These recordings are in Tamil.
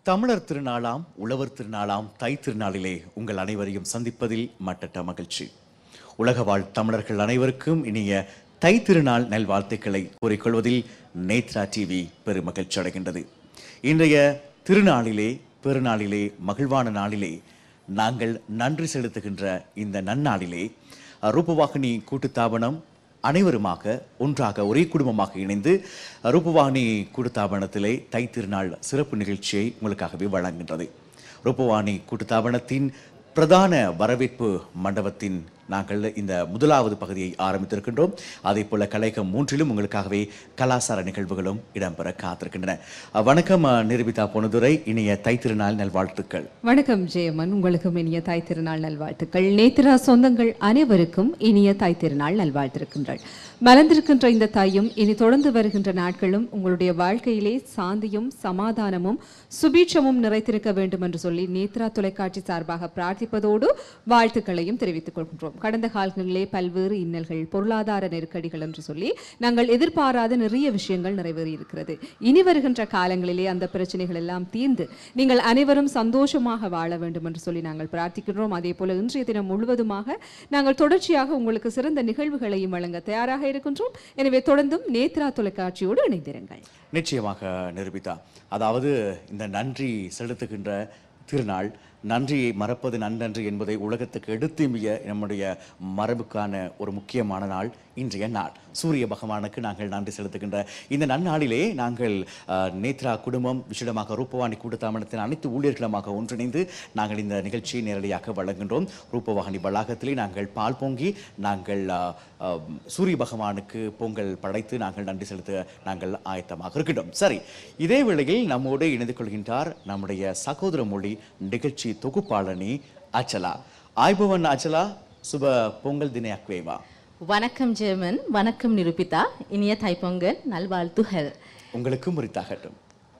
தமிழர் திருநாளாம் உழவர் திருநாளாம் தை திருநாளிலே உங்கள் அனைவரையும் சந்திப்பதில் மட்டற்ற மகிழ்ச்சி உலக வாழ் தமிழர்கள் அனைவருக்கும் இனிய தை திருநாள் நல்வாழ்த்துக்களை கூறிக்கொள்வதில் நேத்ரா டிவி பெருமகிழ்ச்சி அடைகின்றது இன்றைய திருநாளிலே பெருநாளிலே மகிழ்வான நாளிலே நாங்கள் நன்றி செலுத்துகின்ற இந்த நன்னாளிலே ரூபவாகினி கூட்டுத்தாபனம் அனைவருமாக ஒன்றாக ஒரே குடும்பமாக இணைந்து ரூபவாணி கூட்டுத்தாபனத்திலே தை திருநாள் சிறப்பு நிகழ்ச்சியை உங்களுக்காகவே வழங்குகின்றது ரூபவாணி கூட்டுத்தாபனத்தின் பிரதான வரவேற்பு மண்டபத்தின் நாங்கள் இந்த முதலாவது பகுதியை ஆரம்பித்திருக்கின்றோம் அதே போல கலைகம் மூன்றிலும் உங்களுக்காகவே கலாசார நிகழ்வுகளும் இடம்பெற காத்திருக்கின்றன அஹ், வணக்கம் அஹ், நிரூபிதா பொனுதுரை இனிய தை திருநாள் நல்வாழ்த்துக்கள் வணக்கம் ஜெயமன் உங்களுக்கும் இனிய தாய் திருநாள் நல்வாழ்த்துக்கள் நேத்திரா சொந்தங்கள் அனைவருக்கும் இனிய தாய் திருநாள் நல்வாழ்த்திருக்கின்றாள் மலர்ந்திருக்கின்ற இந்த தாயும் இனி தொடர்ந்து வருகின்ற நாட்களும் உங்களுடைய வாழ்க்கையிலே சாந்தியும் சமாதானமும் சுபீட்சமும் நிறைத்திருக்க வேண்டும் என்று சொல்லி நேத்ரா தொலைக்காட்சி சார்பாக பிரார்த்திப்பதோடு வாழ்த்துக்களையும் தெரிவித்துக் கொள்கின்றோம் கடந்த காலங்களிலே பல்வேறு இன்னல்கள் பொருளாதார நெருக்கடிகள் என்று சொல்லி நாங்கள் எதிர்பாராத நிறைய விஷயங்கள் நிறைவேறி இருக்கிறது இனி வருகின்ற காலங்களிலே அந்த பிரச்சனைகள் எல்லாம் தீர்ந்து நீங்கள் அனைவரும் சந்தோஷமாக வாழ வேண்டும் என்று சொல்லி நாங்கள் பிரார்த்திக்கின்றோம் அதே போல இன்றைய தினம் முழுவதுமாக நாங்கள் தொடர்ச்சியாக உங்களுக்கு சிறந்த நிகழ்வுகளையும் வழங்க தயாராக இருக்கின்றோம் எனவே தொடர்ந்தும் நேத்ரா தொலைக்காட்சியோடு இணைந்திருங்கள் நிச்சயமாக நிரூபிதா அதாவது இந்த நன்றி செலுத்துகின்ற திருநாள் நன்றியை மறப்பது நன்றன்று என்பதை உலகத்துக்கு எடுத்துமிய நம்முடைய மரபுக்கான ஒரு முக்கியமான நாள் இன்றைய நாள் சூரிய பகவானுக்கு நாங்கள் நன்றி செலுத்துகின்ற இந்த நன்னாளிலே நாங்கள் அஹ், நேத்ரா குடும்பம் விஷயமாக ரூபவாணி கூட்டத்தாமனத்தின் அனைத்து ஊழியர்களுமாக ஒன்றிணைந்து நாங்கள் இந்த நிகழ்ச்சியை நேரடியாக வழங்குகின்றோம் ரூபவாணி வளாகத்திலே நாங்கள் பால் பொங்கி நாங்கள் அஹ், அஹ், சூரிய பகவானுக்கு பொங்கல் படைத்து நாங்கள் நன்றி செலுத்த நாங்கள் ஆயத்தமாக இருக்கின்றோம் சரி இதே வேளையில் நம்மோடு இணைந்து கொள்கின்றார் நம்முடைய சகோதர மொழி நிகழ்ச்சி தொகுப்பாளனி அச்சலா ஆய்பவன் அச்சலா சுப பொங்கல் தின அக்வேவா வணக்கம் ஜெர்மன் வணக்கம் நிரூபிதா இனிய தைப்பொங்கல் நல்வாழ்த்துகள் உங்களுக்கும் உரித்தாகட்டும்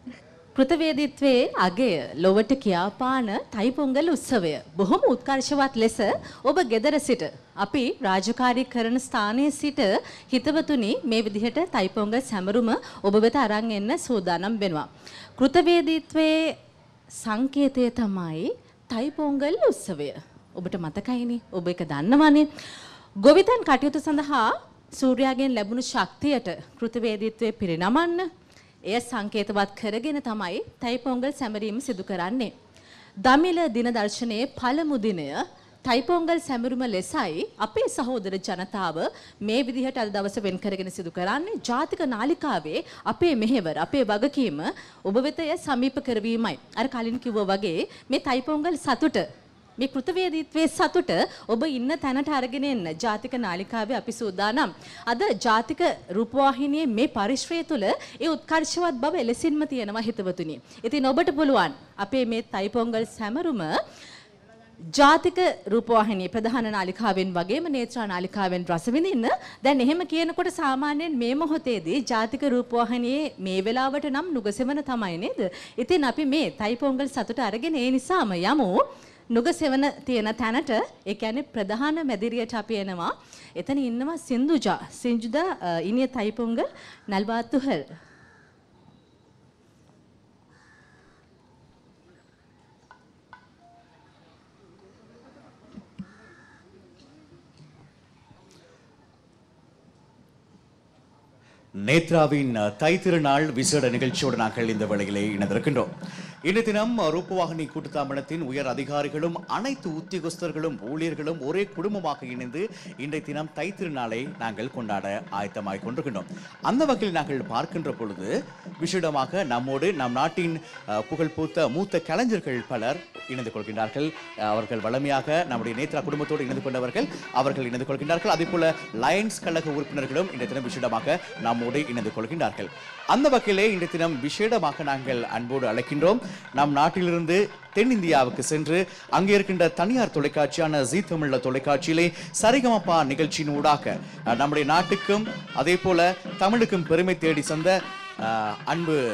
කෘතවේදිත්වයේ අගය ලොවට කියාපාන තයිපොංගල් උත්සවය බොහොම උත්කර්ශවත් ලෙස ඔබ ගෙදර සිට අපි රාජකාරී කරන ස්ථානයේ සිට හිතවතුනි මේ විදිහට තයිපොංගල් සැමරුම ඔබ වෙත අරන් එන්න සූදානම් වෙනවා. කෘතවේදීත්වයේ සංකේතය තමයි තයිපොංගල් උත්සවය. ඔබට මතකයිනි ඔබ එක දන්නවනේ. ගොවිතැන් කටයුතු සඳහා සූර්යාගෙන් ලැබුණු ශක්තියට කෘතවේදීත්වය පිරිනමන්න එය සංකේතවත් කරගෙන තමයි තයිපොංගල් සැමරීම සිදු කරන්නේ. දමිල දින දර්ශනයේ පළමු දිනය තයිපොංගල් සැමරුම ලෙසයි අපේ සහෝදර ජනතාව මේ විදිහට අද දවස වෙන් කරගෙන සිදු කරන්නේ ජාතික නාලිකාවේ අපේ මෙහෙවර අපේ වගකීම ඔබ වෙත එය සමීප කරවීමයි. අර කලින් කිව්වා වගේ මේ තයිපොංගල් සතුට මේ කෘතවේදීත්වයේ සතුට ඔබ ඉන්න තැනට අරගෙන එන්න ජාතික නාලිකාවේ අපි සූදානම්. අද ජාතික රූපවාහිනියේ මේ පරිශ්‍රය තුළ ඒ උත්කර්ෂවත් බව එලෙසින්ම තියෙනවා හිතවතුනි. ඉතින් ඔබට පුළුවන් අපේ මේ තයිපොංගල් සැමරුම ජාතික රූපවාහිනී ප්‍රධාන නාලිකාවෙන් වගේම නේත්‍රා නාලිකාවෙන් රස විඳින්න දැන් එහෙම කියනකොට සාමාන්‍යයෙන් මේ මොහොතේදී ජාතික රූපවාහිනියේ මේ වෙලාවට නම් නුගසෙවන තමයි නේද? ඉතින් අපි මේ තයිපොංගල් සතුට අරගෙන ඒ නිසාම යමු නුගසෙවන තියෙන තැනට ඒ කියන්නේ ප්‍රධාන මැදිරියට අපි එනවා. එතන ඉන්නවා සින්දුජා. සින්ජුදා අ, ඉනිය තයිපොංගල් නල්වාතුහල්. நேத்ராவின் அஹ், தை திருநாள் விசேட நிகழ்ச்சியோடு நாங்கள் இந்த வேளையிலே இணைந்திருக்கின்றோம் இன்று தினம் அஹ், ரூபவாகினி கூட்டுத்தாமனத்தின் உயர் அதிகாரிகளும் அனைத்து உத்தியோகஸ்தர்களும் ஊழியர்களும் ஒரே குடும்பமாக இணைந்து இன்றைய தினம் தை திருநாளை நாங்கள் கொண்டாட ஆயத்தமாய் கொண்டிருக்கின்றோம் அந்த வகையில் நாங்கள் பார்க்கின்ற பொழுது விசேடமாக நம்மோடு நம் நாட்டின் அஹ், புகழ்பூத்த மூத்த கலைஞர்கள் பலர் இணைந்து கொள்கின்றார்கள் அஹ், அவர்கள் வளமையாக நம்முடைய நேத்ரா குடும்பத்தோடு இணைந்து கொண்டவர்கள் அவர்கள் இணைந்து கொள்கின்றார்கள் அதே போல லயன்ஸ் கழக உறுப்பினர்களும் இன்றைய தினம் விசேடமாக நம்மோடு இணைந்து கொள்கின்றார்கள் அந்த வகையிலே இன்றைய தினம் விசேடமாக நாங்கள் அன்போடு அழைக்கின்றோம் நம் நாட்டிலிருந்து தென்னிந்தியாவுக்கு சென்று அங்கே இருக்கின்ற தனியார் தொலைக்காட்சியான ஜீ தமிழ்ல தொலைக்காட்சியிலே சரிகமப்பா நிகழ்ச்சியின் ஊடாக அஹ், நம்முடைய நாட்டுக்கும் அதே போல தமிழுக்கும் பெருமை தேடி சந்த அஹ், அன்பு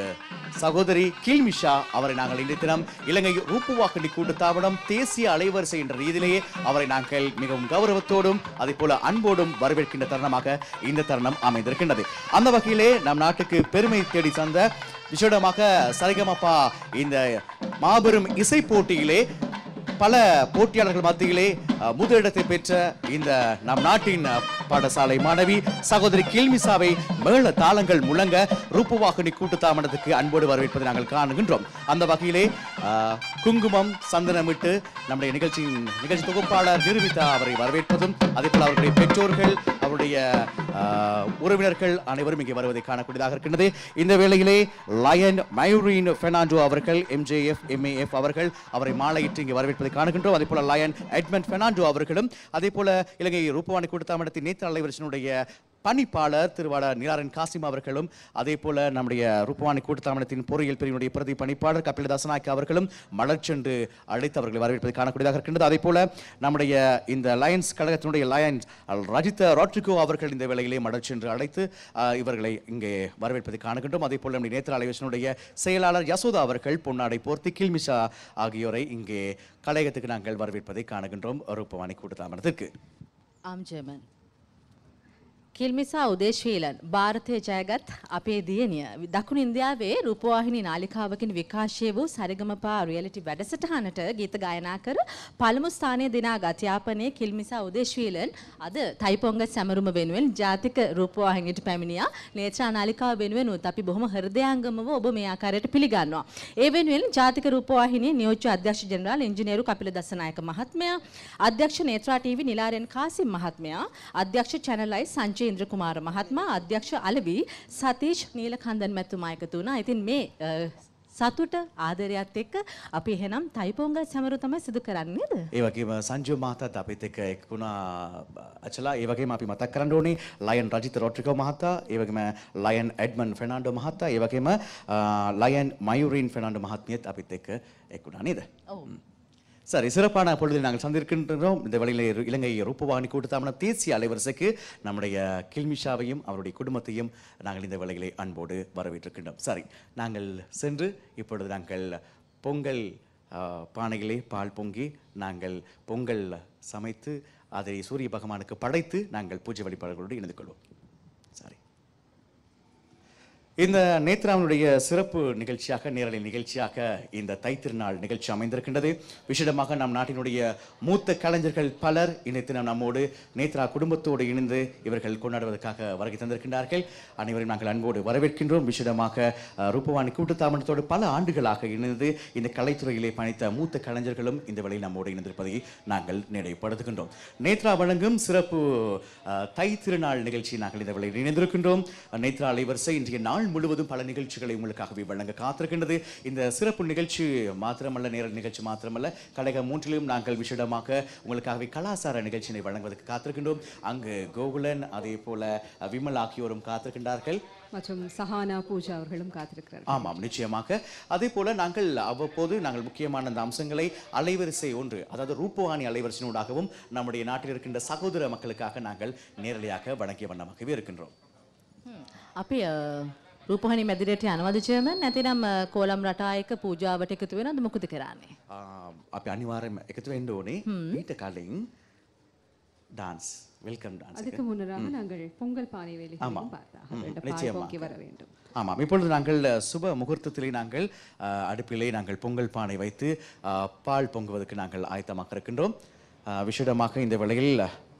சகோதரி கில்மிஷா அவரை நாங்கள் இன்றைய தினம் இலங்கை ரூப்புவாக்கண்டி கூட்டுத்தாபனம் தேசிய அலைவரிசை என்ற ரீதியிலேயே அவரை நாங்கள் மிகவும் கௌரவத்தோடும் அதே போல அன்போடும் வரவேற்கின்ற தருணமாக இந்த தருணம் அமைந்திருக்கின்றது அந்த வகையிலே நம் நாட்டுக்கு பெருமை தேடி தந்த விசேடமாக சரிகமப்பா இந்த மாபெரும் இசை போட்டியிலே பல போட்டியாளர்கள் மத்தியிலே அஹ், முதலிடத்தை பெற்ற இந்த நம் நாட்டின் அஹ், பாடசாலை மாணவி சகோதரி கில்மிசாவை மேள தாளங்கள் முழங்க ரூபவாகினி கூட்டு தாமனத்துக்கு அன்போடு வரவேற்பதை நாங்கள் காணுகின்றோம் அந்த வகையிலே அஹ், குங்குமம் சந்தனமிட்டு நம்முடைய நிகழ்ச்சியின் நிகழ்ச்சி தொகுப்பாளர் நிரூபிதா அவரை வரவேற்பதும் அதே போல அவருடைய பெற்றோர்கள் அவருடைய அஹ், உறவினர்கள் அனைவரும் இங்கே வருவதை காணக்கூடியதாக இருக்கின்றது இந்த வேளையிலே லயன் மயூரின் பெர்னாண்டோ அவர்கள் எம்ஜேஎஃப் எம்ஏஎஃப் அவர்கள் அவரை மாலையிட்டு இங்கே வரவேற்பதை காணுகின்றோம் அதே போல லயன் எட்மண்ட் பெர்னாண்டோ அவர்களும் அதே போல இலங்கை ரூபவாணி கூட்டத்தாமடத்தின் நேற்று அலைவரிசனுடைய பணிப்பாளர் திருவாளர் நிலாரன் காசிம் அவர்களும் அதே போல நம்முடைய ரூபவாணி கூட்டத்தாமனத்தின் பொறியியல் பிரிவினுடைய பிரதி பணிப்பாளர் கபில தசநாயக் அவர்களும் மலர்ச்சென்று அழைத்து அவர்களை வரவேற்பதை காணக்கூடியதாக இருக்கின்றது அதே போல நம்முடைய இந்த லயன்ஸ் கழகத்தினுடைய லயன்ஸ் ரஜித ராட்ரிகோ அவர்கள் இந்த வேளையிலே மலர்ச்சென்று அழைத்து ஆஹ், இவர்களை இங்கே வரவேற்பதை காணுகின்றோம் அதே போல நம்முடைய நேத்திர அலைவசனுடைய செயலாளர் யசோதா அவர்கள் பொன்னாடை போர்த்தி கில்மிஷா ஆகியோரை இங்கே கலையகத்துக்கு நாங்கள் வரவேற்பதை காணுகின்றோம் ரூபவாணி கூட்டத்தாமனத்திற்கு ආම් ජර්මන්. කිල්මිසා උදේශීලන් භාරතය ජයගත් අපේ දියනිය දකුණු ඉන්දියාවේ රූපවාහිනි නාලිකාවකින් විකාශය වූ සරිගමපා රියලිටි වැඩසටහනට ගීත ගායනා කර පළමු ස්ථානය දිනා ගත්‍යාපනයේ කිල්මිසා උදේශීලන් අද තයිපොංග සැමරුම වෙනුවෙන් ජාතික රූපවාහිනියට පැමිණියා නේත්‍රා නාලිකාව වෙනුවෙන් උත් අපි බොහොම හෘදයාංගමව ඔබ මේ ආකාරයට පිළිගන්නවා. ඒ වෙනුවෙන් ජාතික රූපවාහිනියේ නියෝජ්‍ය අධ්‍යක්ෂ ජෙනරාල් ඉංජිනේරු කපිල දසනායක මහත්මයා අධ්‍යක්ෂ නේත්‍රා ටීවී නිලාරෙන් කාසිම් මහත්මයා අධ්‍යක්ෂ චැනලයි සංජය ඉන්ද්‍රකුමාර මහත්මයා අධ්‍යක්ෂ අලවි සතීෂ් නීලකන්දන් මැතිතුමා එකතු වුණා. ඉතින් මේ අ, සතුට ආදරයත් එක්ක අපි එහෙනම් තයිපොංගල් සැමරු තමයි සිදු කරන්නේ නේද? ඒ වගේම සංජය මහතාත් අපිත් එක්ක එක් වුණා අචලා ඒ වගේම අපි මතක් කරන්න ඕනේ ලයන් රජිත රොඩ්රිගෝ මහතා ඒ වගේම ලයන් එඩ්මන් ෆෙර්නාන්ඩෝ මහතා ඒ වගේම ලයන් මයුරින් ෆෙර්නාන්ඩෝ මහත්මියත් අපිත් එක්ක එක් වුණා නේද? ඔව්. சரி சிறப்பான பொழுதில் நாங்கள் சந்திருக்கின்றோம் இந்த வழியில் இரு- இலங்கை ரூபவாணி கூட்டுத்தாமன தேசிய அலைவரிசைக்கு நம்முடைய கில்மிஷாவையும் அவருடைய குடும்பத்தையும் நாங்கள் இந்த வேளையிலே அன்போடு வரவேற்றிருக்கின்றோம் சரி நாங்கள் சென்று இப்பொழுது நாங்கள் பொங்கல் ஆ, பானையிலே பால் பொங்கி நாங்கள் பொங்கல் சமைத்து அதை சூரிய பகவானுக்கு படைத்து நாங்கள் பூஜை வழிபாடுகளோடு இணைந்து கொள்வோம் சரி இந்த நேத்ராவனுடைய சிறப்பு நிகழ்ச்சியாக நேரலை நிகழ்ச்சியாக இந்த தைத்திருநாள் நிகழ்ச்சி அமைந்திருக்கின்றது விசேடமாக நம் நாட்டினுடைய மூத்த கலைஞர்கள் பலர் இந்த தினம் நம்மோடு நேத்ரா குடும்பத்தோடு இணைந்து இவர்கள் கொண்டாடுவதற்காக வருகை தந்திருக்கின்றார்கள் அனைவரையும் நாங்கள் அன்போடு வரவேற்கின்றோம் விசேடமாக அஹ், ரூபவாணி கூட்டுத்தாமனத்தோடு பல ஆண்டுகளாக இணைந்து இந்த கலைத்துறையிலே பணித்த மூத்த கலைஞர்களும் இந்த வேளையில் நம்மோடு இணைந்திருப்பதை நாங்கள் நினைவுபடுத்துகின்றோம் நேத்ரா வழங்கும் சிறப்பு அஹ், தை திருநாள் நிகழ்ச்சி நாங்கள் இந்த வேளையில் இணைந்திருக்கின்றோம் நேத்ரா அலைவரிசை இன்றைய நாள் முழுவதும் பல நிகழ்ச்சிகளை உங்களுக்காகவே வழங்க காத்திருக்கின்றது இந்த சிறப்பு நிகழ்ச்சி மாத்திரமல்ல நேரல் நிகழ்ச்சி மாத்திரமல்ல கழகம் மூன்றிலும் நாங்கள் விசேடமாக உங்களுக்காகவே கலாசார நிகழ்ச்சியை வழங்குவதற்கு காத்திருக்கின்றோம் அங்கு கோகுலன் அதே போல அஹ், விமல் ஆகியோரும் காத்திருக்கின்றார்கள் மற்றும் சஹானா பூஜா அவர்களும் காத்திருக்கிறார் ஆமாம் நிச்சயமாக அதே போல நாங்கள் அவ்வப்போது நாங்கள் முக்கியமான அந்த அம்சங்களை அலைவரிசை ஒன்று அதாவது ரூபவாணி அலைவரிசையினூடாகவும் நம்முடைய நாட்டில் இருக்கின்ற சகோதர மக்களுக்காக நாங்கள் நேரடியாக வழங்கிய வண்ணமாகவே இருக்கின்றோம் අපි අ, රූපවාහිනී මැදිරියට යනවද ජර්මන් නැතිනම් අ, කෝලම් රටා එක්ක පූජාවට එකතු වෙනවද මොකද කරන්නේ? ආ, අපි අනිවාර්යයෙන්ම එකතු වෙන්න ඕනේ ඊට කලින් டான்ஸ் வெல்கம் டான்ஸ் அதுக்கு முன்னராக நாங்கள் பொங்கல் பானை வேலைகளையும் பார்த்தாக ம், வேண்டும் பால் நிச்சயமாக. பொங்கி வர வேண்டும் ஆமாம் இப்பொழுது நாங்கள் அஹ், சுப முகூர்த்தத்திலே நாங்கள் அஹ், அடுப்பிலே நாங்கள் பொங்கல் பானை வைத்து அஹ், பால் பொங்குவதற்கு நாங்கள் ஆயத்தமாக இருக்கின்றோம் அஹ், விசேடமாக இந்த வேளையில்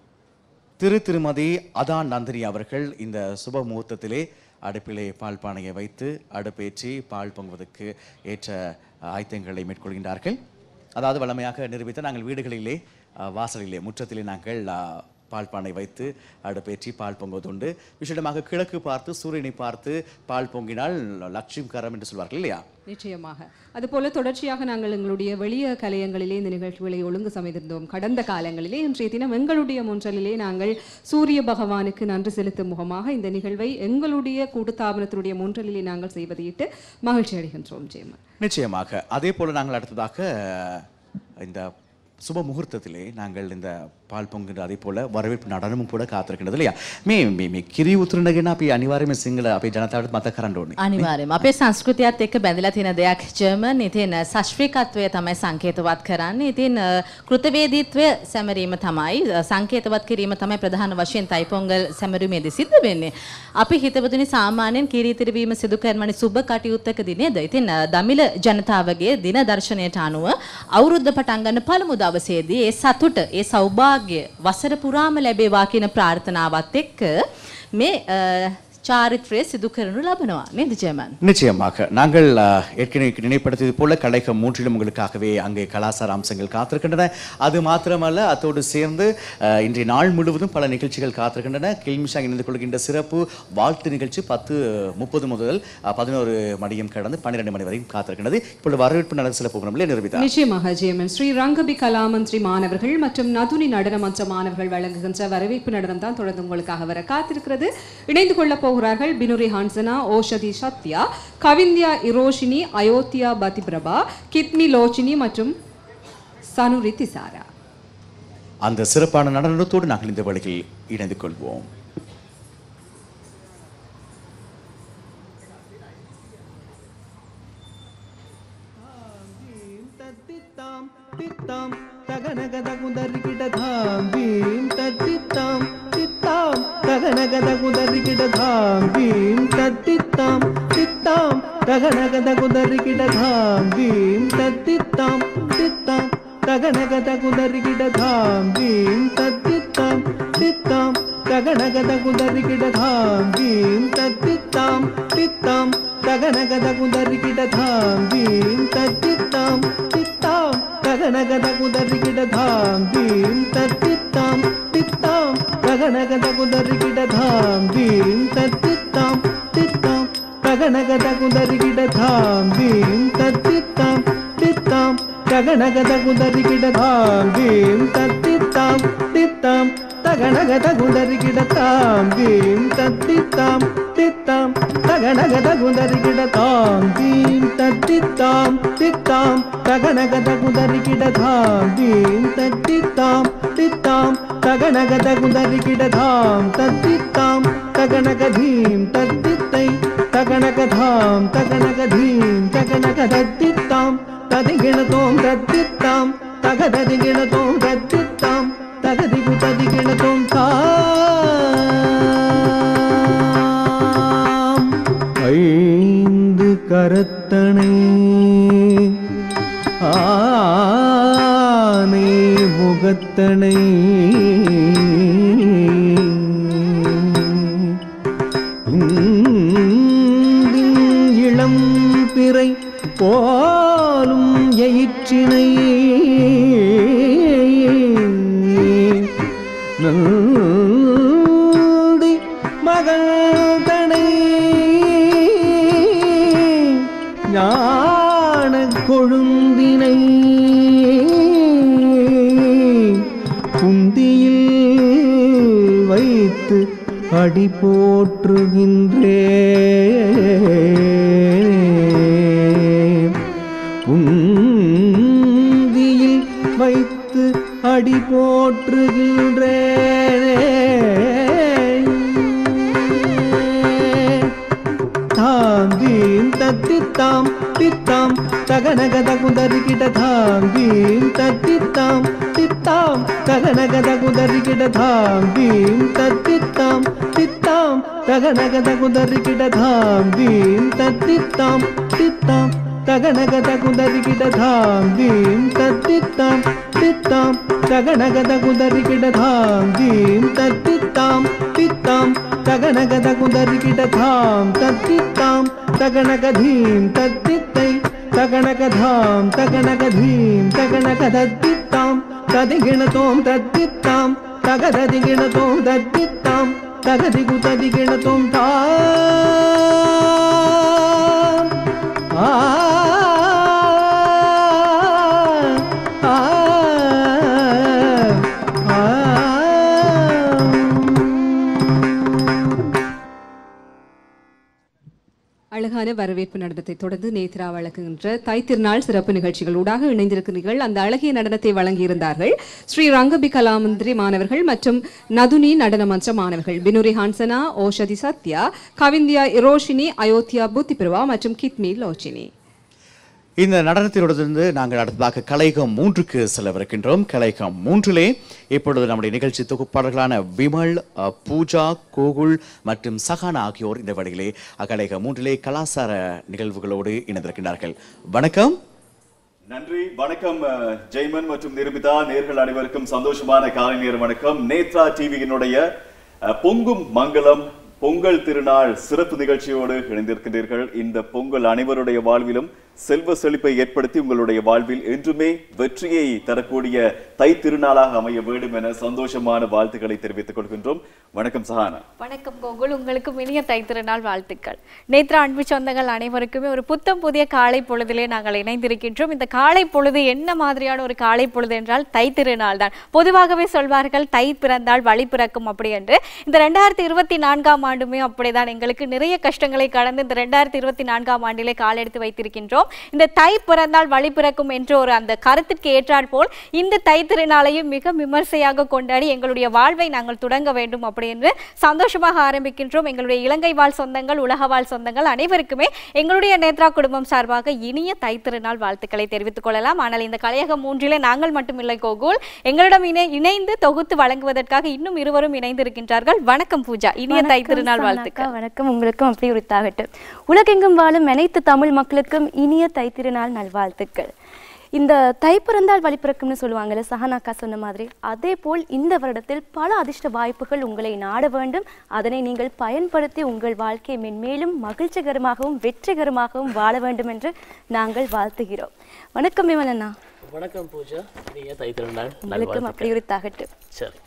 திரு திருமதி அதான் நந்தினி அவர்கள் இந்த சுப முகூர்த்தத்திலே அடுப்பிலே பால் பானையை வைத்து அடுப்பேற்றி பால் பொங்குவதற்கு ஏற்ற அஹ், ஆயத்தங்களை மேற்கொள்கின்றார்கள் அதாவது வழமையாக நிரூபித்த நாங்கள் வீடுகளிலே அஹ், வாசலிலே முற்றத்திலே நாங்கள் அஹ், பால் பானை வைத்து அடுப்பேற்றி பால் பொங்குவதுண்டு விசேடமாக கிழக்கு பார்த்து சூரியனை பார்த்து பால் பொங்கினால் லட்சுமி கரம் என்று சொல்வார்கள் இல்லையா நிச்சயமாக அதுபோல தொடர்ச்சியாக நாங்கள் எங்களுடைய வெளிய கலையங்களிலே இந்த நிகழ்ச்சிகளை ஒழுங்கு சமைத்திருந்தோம் கடந்த காலங்களிலே இன்றைய தினம் எங்களுடைய முன்றலிலே நாங்கள் சூரிய பகவானுக்கு நன்றி செலுத்தும் முகமாக இந்த நிகழ்வை எங்களுடைய கூட்டுத்தாபனத்தினுடைய முன்றலிலே நாங்கள் செய்வதையிட்டு மகிழ்ச்சி அடைகின்றோம் ஜெயமன் நிச்சயமாக அதே போல நாங்கள் அடுத்ததாக இந்த சுப முகூர்த்தத்திலே நாங்கள் இந்த පාල් පොංගට අදි පොල වරවෙප් නඩනම පොඩ කාතරකනද ලිය මේ මේ මේ කිරි උතුරනගෙන අපි අනිවාර්යයෙන්ම සිංහල අපේ ජනතාවට මතක් කරන්න ඕනේ. අනිවාර්යයෙන්ම අපේ සංස්කෘතියත් එක්ක බැඳලා තියෙන දෙයක් ජර්මන්. ඉතින් සශ්‍රීකත්වය තමයි සංකේතවත් කරන්නේ. ඉතින් අ, කෘතවේදීත්වය සැමරීම තමයි අ, සංකේතවත් කිරීම තමයි ප්‍රධාන වශයෙන් තයිපොංගල් සැමරීමේදී සිද්ධ වෙන්නේ. අපි හිතවතුනි සාමාන්‍යයෙන් කිරීතිර වීම සිදු කරන සුබ කටයුත්තකදී නේද? ඉතින් අ, දමිළ ජනතාවගේ දින දර්ශනයට අනුව අවුරුද්ද පටන් ගන්න පළමු දවසේදී ඒ සතුට, ඒ සෞභාග්‍ය වසර පුරාම ලැබේවා කියන ප්‍රාර්ථනාවත් එක්ක මේ අ, சாரித்ரே சிது කරනු ලබනවා නේද ජර්මන් நிச்சயமாக நாங்கள் அஹ், ஏற்கனவே நினைப்படுத்தியது போல கலைக்கம் மூன்றிலும் உங்களுக்காகவே அங்கே கலாசார அம்சங்கள் காத்திருக்கின்றன அது மாத்திரமல்ல அதோடு சேர்ந்து அஹ், இன்றைய நாள் முழுவதும் பல நிகழ்ச்சிகள் காத்திருக்கின்றன கில்மிஷாங் இணைந்து கொள்கின்ற சிறப்பு வாழ்த்து நிகழ்ச்சி பத்து முப்பது முதல் அஹ், பதினோரு மணியும் கடந்து பன்னிரெண்டு மணி வரையும் காத்திருக்கின்றது இப்பொழுது வரவேற்பு நடந்த சில புகழமில்லை நிரூபித்தார் நிச்சயமாக ஜெயமன் ஸ்ரீ ரங்கபி கலாமந்திரி மாணவர்கள் மற்றும் நதுனி நடன மன்ற மாணவர்கள் வழங்குகின்ற வரவேற்பு நடனம் தான் தொடர்ந்து உங்களுக்காக வர காத்திருக்கிறது இணைந்து கொள்ள போகிறார்கள் பினுரி ஹான்சனா ஓஷதி சத்யா கவிந்தியா இரோஷினி அயோத்தியா பதிபிரபா கித்மி லோச்சினி மற்றும் சனுரி திசாரா அந்த சிறப்பான நடனத்தோடு நாங்கள் இந்த வேளையில் இணைந்து கொள்வோம் தத்தித்தாம் தித்தாம் தகனகதகுதரிகிடதாம் பீம் தத்தித்தாம் தித்தாம் தகனகதகுதரிகிடதாம் பீம் தத்தித்தாம் தித்தாம் தகனகதகுதரிகிடதாம் பீம் தத்தித்தாம் தித்தாம் தகனகதகுதரிகிடதாம் பீம் தத்தித்தாம் தித்தாம் தகனகதகுதரிகிடதாம் பீம் தத்தித்தாம் தித்தாம் தகனகதகுதரிகிடதாம் பீம் தத்தித்தாம் தித்தாம் தகனகதகுதரிகிடதாம் பீம் தத்தித்தாம் தித்தாம் தகனகதகுதரிகிடதாம் பீம் தத்தித்தாம் தித்தாம் தகனகதகுதரிகிடதாம் பீம் தத்தித்தாம் தித்தாம் தகனகதகுதரிகிடதாம் பீம் தத்தித்தாம் தித்தாம் தகனகதகுதரிகிடதாம் பீம் தத்தித்தாம் தித்தாம் தகனகதகுதரிகிடதாம் பீம் தத்தித்தாம் தித்தாம் தகனகதகுதரிகிடதாம் பீம் தத்தித்தாம் தித்தாம் தகனகதகுதரிகிடதாம் தத்தித்தாம் தகனகதீம் தத்தித்தை தகனகதாம் தகனகதீம் தகனகதத்தித்தாம் ததிகிணதோம் தத்தித்தாம் தகததிகிணதோம் தத்தித்தாம் தகதிகு ததிகிணதோம் தாம் ஐந்து கரத்தனை ஆனை முகத்தனை இந்தின் இளம் பிறை போலும் எயிற்றினை நந்தி மகள் தனை ஞான கொழுந்தினை குந்தியில் வைத்து அடி போற்றுகின்றே குந்தியில் வைத்து அடி போற்றுகின்றே தாம் தீம் தத்தித்தாம் தித்தாம் தகனகதகுதரிகிடதாம் தீம் தத்தித்தாம் தித்தாம் தகனகதகுதரிகிடதாம் தீம் தத்தித்தாம் தித்தாம் தகனகதகுதரிகிடதாம் தீம் தத்தித்தாம் தித்தாம் தகனகதகுதரிகிடதாம் தீம் தத்தித்தாம் தித்தாம் தகனகதகுதரிகிடதாம் தீம் தத்தித்தாம் தித்தாம் தகனகதகுதரிகிடதாம் தத்தித்தாம் தகனகதீம் தத்தித்தை தகனகதாம் தகனகதீம் தகனகதத்தித்தாம் ததிகிணதோம் தத்தித்தாம் தகததிகிணதோம் தத்தித்தாம் தகதிகு ததிகிணதோம் தாம் ஆ ஆ ஆ அழகான வரவேற்பு நடனத்தை தொடர்ந்து நேத்ரா வழங்குகின்ற தைத்திருநாள் சிறப்பு நிகழ்ச்சிகள் ஊடாக இணைந்திருக்கிறீர்கள் அந்த அழகிய நடனத்தை வழங்கியிருந்தார்கள் ஸ்ரீ ரங்கபி கலாமந்திரி மாணவர்கள் மற்றும் நதுனி நடன மன்ற மாணவர்கள் பினுரி ஹான்சனா ஓஷதி சத்யா கவிந்தியா இரோஷினி அயோத்தியா புத்திபிரவா மற்றும் கித்மி லோச்சினி இந்த நடனத்திலிருந்து நாங்கள் அடுத்ததாக கலைகம் மூன்றுக்கு செல்லவிருக்கின்றோம் கலைகம் மூன்றிலே இப்பொழுது நம்முடைய நிகழ்ச்சி தொகுப்பாளர்களான விமல் அஹ், பூஜா கோகுல் மற்றும் சஹானா ஆகியோர் இந்த வழியிலே கலைகம் மூன்றிலே கலாசார நிகழ்வுகளோடு இணைந்திருக்கிறார்கள் வணக்கம் நன்றி வணக்கம் அஹ், ஜெய்மன் மற்றும் நிருபிதா நேர்கள் அனைவருக்கும் சந்தோஷமான காலை நேர வணக்கம் நேத்ரா டிவியினுடைய அஹ், பொங்கும் மங்களம் பொங்கல் திருநாள் சிறப்பு நிகழ்ச்சியோடு இணைந்திருக்கின்றீர்கள் இந்த பொங்கல் அனைவருடைய வாழ்விலும் செல்வ செழிப்பை ஏற்படுத்தி உங்களுடைய வாழ்வில் என்றுமே வெற்றியை தரக்கூடிய தை திருநாளாக அமைய வேண்டும் என சந்தோஷமான வாழ்த்துக்களை தெரிவித்துக் கொள்கின்றோம் வணக்கம் சஹானா வணக்கம் கோகுல் உங்களுக்கும் இனிய தைத்திருநாள் வாழ்த்துக்கள் நேத்ரா அன்பு சொந்தங்கள் அனைவருக்குமே ஒரு புத்தம் புதிய காலை பொழுதிலே நாங்கள் இணைந்திருக்கின்றோம் இந்த காலை பொழுது என்ன மாதிரியான ஒரு காலை பொழுது என்றால் தைத்திருநாள் தான் பொதுவாகவே சொல்வார்கள் தை பிறந்தால் வழி பிறக்கும் அப்படி என்று இந்த ரெண்டாயிரத்தி இருபத்தி நான்காம் ஆண்டுமே அப்படிதான் எங்களுக்கு நிறைய கஷ்டங்களை கடந்து இந்த ரெண்டாயிரத்தி இருபத்தி நான்காம் ஆண்டிலே காலெடுத்து வைத்திருக்கின்றோம் இந்த தை பிறந்தால் வழி பிறக்கும் என்ற ஒரு அந்த கருத்திற்கு ஏற்றாற் போல் இந்த தை திருநாளையும் மிக விமர்சையாக கொண்டாடி எங்களுடைய வாழ்வை நாங்கள் தொடங்க வேண்டும் அப்படி என்று சந்தோஷமாக ஆரம்பிக்கின்றோம் எங்களுடைய இலங்கை வாழ் சொந்தங்கள் உலக வாழ் சொந்தங்கள் அனைவருக்குமே எங்களுடைய நேத்ரா குடும்பம் சார்பாக இனிய தை திருநாள் வாழ்த்துக்களை தெரிவித்துக் கொள்ளலாம் ஆனால் இந்த கலையகம் மூன்றிலே நாங்கள் மட்டுமில்லை கோகுல் எங்களிடம் இணை இணைந்து தொகுத்து வழங்குவதற்காக இன்னும் இருவரும் இணைந்திருக்கின்றார்கள் வணக்கம் பூஜா இனிய தை திருநாள் வாழ்த்துக்கள் வணக்கம் உங்களுக்கும் அப்படி உரித்தாகட்டும் உலகெங்கும் வாழும் அனைத்து தமிழ் மக்களுக்கும் இனிய தைத்திருநாள் நல்வாழ்த்துக்கள் இந்த தை பிறந்தால் வழி பிறக்கும்னு சொல்லுவாங்கல்ல சஹனாக்கா சொன்ன மாதிரி அதே போல் இந்த வருடத்தில் பல அதிர்ஷ்ட வாய்ப்புகள் உங்களை நாட வேண்டும் அதனை நீங்கள் பயன்படுத்தி உங்கள் வாழ்க்கையை மென்மேலும் மகிழ்ச்சிகரமாகவும் வெற்றிகரமாகவும் வாழ வேண்டும் என்று நாங்கள் வாழ்த்துகிறோம் வணக்கம் விமல் அண்ணா வணக்கம் பூஜா இனிய தைத்திருநாள் உங்களுக்கும் நல்வாழ்த்துக்கள் அப்படி உரித்தாகட்டும் சரி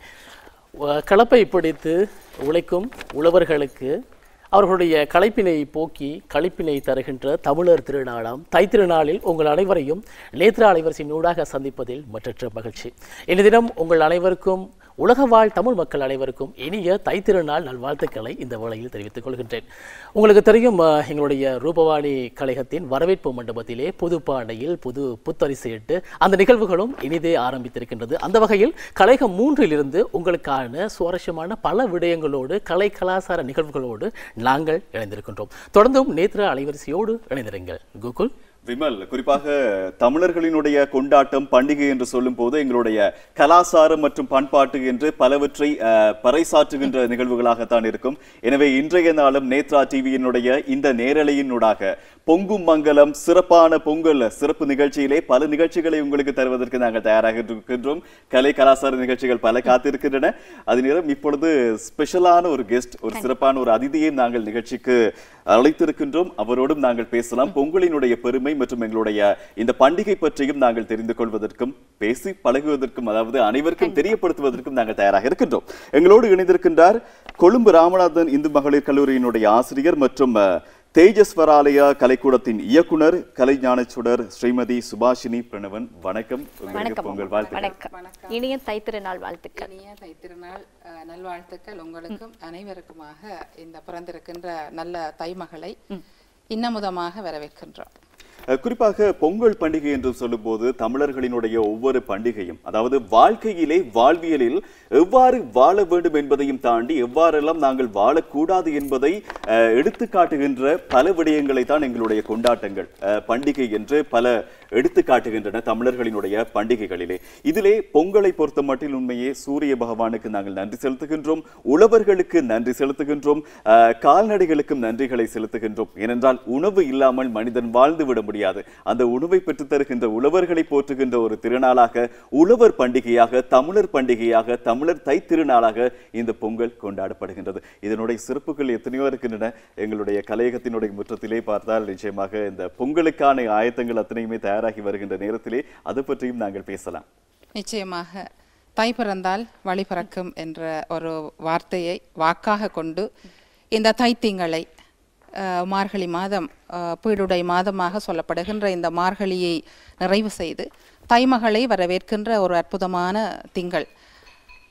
வ- களப்பை பிடித்து உழைக்கும் உழவர்களுக்கு அவர்களுடைய களைப்பினை போக்கி களிப்பினை தருகின்ற தமிழர் திருநாளாம் தைத்திருநாளில் உங்கள் அனைவரையும் நேத்ரா அலைவரிசையின் ஊடாக சந்திப்பதில் மற்றற்ற மகிழ்ச்சி இந்த தினம் உங்கள் அனைவருக்கும் உலக வாழ் தமிழ் மக்கள் அனைவருக்கும் இனிய தைத்திருநாள் நல்வாழ்த்துக்களை இந்த வேளையில் தெரிவித்துக் கொள்கின்றேன் உங்களுக்கு தெரியும் அஹ், எங்களுடைய ரூபவாணி கழகத்தின் வரவேற்பு மண்டபத்திலே புது பாண்டையில் புது புத்தரிசையிட்டு அந்த நிகழ்வுகளும் இனிதே ஆரம்பித்திருக்கின்றது அந்த வகையில் கலைகம் மூன்றிலிருந்து உங்களுக்கான சுவாரஸ்யமான பல விடயங்களோடு கலை கலாசார நிகழ்வுகளோடு நாங்கள் இணைந்திருக்கின்றோம் தொடர்ந்தும் நேத்ரா அலைவரிசையோடு இணைந்திருங்கள் கூகுள் விமல் குறிப்பாக தமிழர்களினுடைய கொண்டாட்டம் பண்டிகை என்று சொல்லும் போது எங்களுடைய கலாசாரம் மற்றும் பண்பாட்டு என்று பலவற்றை அஹ், பறைசாற்றுகின்ற நிகழ்வுகளாகத்தான் இருக்கும் எனவே இன்றைய நாளும் நேத்ரா டிவியினுடைய இந்த நேரலையினூடாக பொங்கும் மங்கலம் சிறப்பான பொங்கல் சிறப்பு நிகழ்ச்சியிலே பல நிகழ்ச்சிகளை உங்களுக்கு தருவதற்கு நாங்கள் தயாராக இருக்கின்றோம் கலை கலாசார நிகழ்ச்சிகள் பல காத்திருக்கின்றன அது நேரம் இப்பொழுது ஸ்பெஷலான ஒரு கெஸ்ட் ஒரு சிறப்பான ஒரு அதிதியை நாங்கள் நிகழ்ச்சிக்கு அழைத்திருக்கின்றோம் அவரோடும் நாங்கள் பேசலாம் பொங்கலினுடைய பெருமை மற்றும் எங்களுடைய இந்த பண்டிகை பற்றியும் நாங்கள் தெரிந்து கொள்வதற்கும் பேசி பழகுவதற்கும் அதாவது அனைவருக்கும் தெரியப்படுத்துவதற்கும் நாங்கள் தயாராக இருக்கின்றோம் எங்களோடு இணைந்திருக்கின்றார் கொழும்பு ராமநாதன் இந்து மகளிர் கல்லூரியினுடைய ஆசிரியர் மற்றும் அஹ், தேஜஸ்வராலயா கலைக்கூடத்தின் இயக்குனர் கலைஞானச்சுடர் ஸ்ரீமதி சுபாஷினி பிரணவன் வணக்கம் உங்களுக்கு வணக்கம் பொங்கல் வாழ்த்துக்கள் வணக்கம் இனிய தைத்திருநாள் வாழ்த்துக்கள் இனிய தைத்திருநாள் அஹ், நல்வாழ்த்துக்கள் உங்களுக்கும் அனைவருக்குமாக இந்த பிறந்திருக்கின்ற நல்ல தைமகளை இன்னமுதமாக வரவேற்கின்றோம் அஹ் குறிப்பாக பொங்கல் பண்டிகை என்று சொல்லும்போது தமிழர்களினுடைய ஒவ்வொரு பண்டிகையும் அதாவது வாழ்க்கையிலே வாழ்வியலில் எவ்வாறு வாழ வேண்டும் என்பதையும் தாண்டி எவ்வாறெல்லாம் நாங்கள் வாழக்கூடாது என்பதை அஹ், எடுத்து காட்டுகின்ற பல விடயங்களை தான் எங்களுடைய கொண்டாட்டங்கள் அஹ், பண்டிகை என்று பல எடுத்து காட்டுகின்றன தமிழர்களினுடைய பண்டிகைகளிலே இதிலே பொங்கலை பொறுத்த மட்டில் உண்மையே சூரிய பகவானுக்கு நாங்கள் நன்றி செலுத்துகின்றோம் உழவர்களுக்கு நன்றி செலுத்துகின்றோம் அஹ், கால்நடைகளுக்கும் நன்றிகளை செலுத்துகின்றோம் ஏனென்றால் உணவு இல்லாமல் மனிதன் வாழ்ந்து விட முடியாது அந்த உணவை பெற்றுத் தருகின்ற உழவர்களை போற்றுகின்ற ஒரு திருநாளாக உழவர் பண்டிகையாக தமிழர் பண்டிகையாக தமிழர் தை திருநாளாக இந்த பொங்கல் கொண்டாடப்படுகின்றது இதனுடைய சிறப்புகள் எத்தனையோ இருக்கின்றன எங்களுடைய கலையகத்தினுடைய முற்றத்திலே பார்த்தால் நிச்சயமாக இந்த பொங்கலுக்கான ஆயத்தங்கள் அத்தனையுமே தயாராகி வருகின்ற நேரத்திலே அது பற்றியும் நாங்கள் பேசலாம் நிச்சயமாக தை பிறந்தால் வழி பிறக்கும் என்ற ஒரு வார்த்தையை வாக்காக கொண்டு இந்த தைத்திங்களை அஹ், மார்கழி மாதம் அஹ், பீடுடை மாதமாக சொல்லப்படுகின்ற இந்த மார்கழியை நிறைவு செய்து தைமகளை வரவேற்கின்ற ஒரு அற்புதமான திங்கள்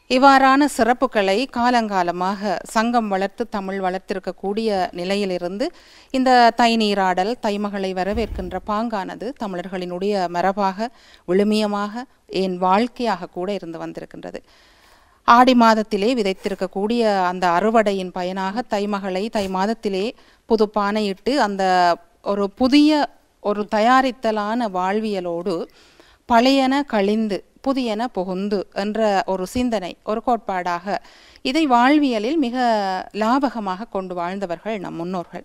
இவ்வாறான சிறப்புகளை காலங்காலமாக சங்கம் வளர்த்து தமிழ் வளர்த்திருக்கக்கூடிய நிலையிலிருந்து இந்த தை நீராடல் தைமகளை வரவேற்கின்ற பாங்கானது தமிழர்களினுடைய மரபாக விழுமியமாக என் வாழ்க்கையாக கூட இருந்து வந்திருக்கின்றது ஆடி மாதத்திலே விதைத்திருக்கக்கூடிய அந்த அறுவடையின் பயனாக தைமகளை தை மாதத்திலே புது பானையிட்டு அந்த ஒரு புதிய ஒரு தயாரித்தலான வாழ்வியலோடு பழையன கழிந்து புதியன புகுந்து என்ற ஒரு சிந்தனை ஒரு கோட்பாடாக இதை வாழ்வியலில் மிக லாபகமாக கொண்டு வாழ்ந்தவர்கள் நம் முன்னோர்கள்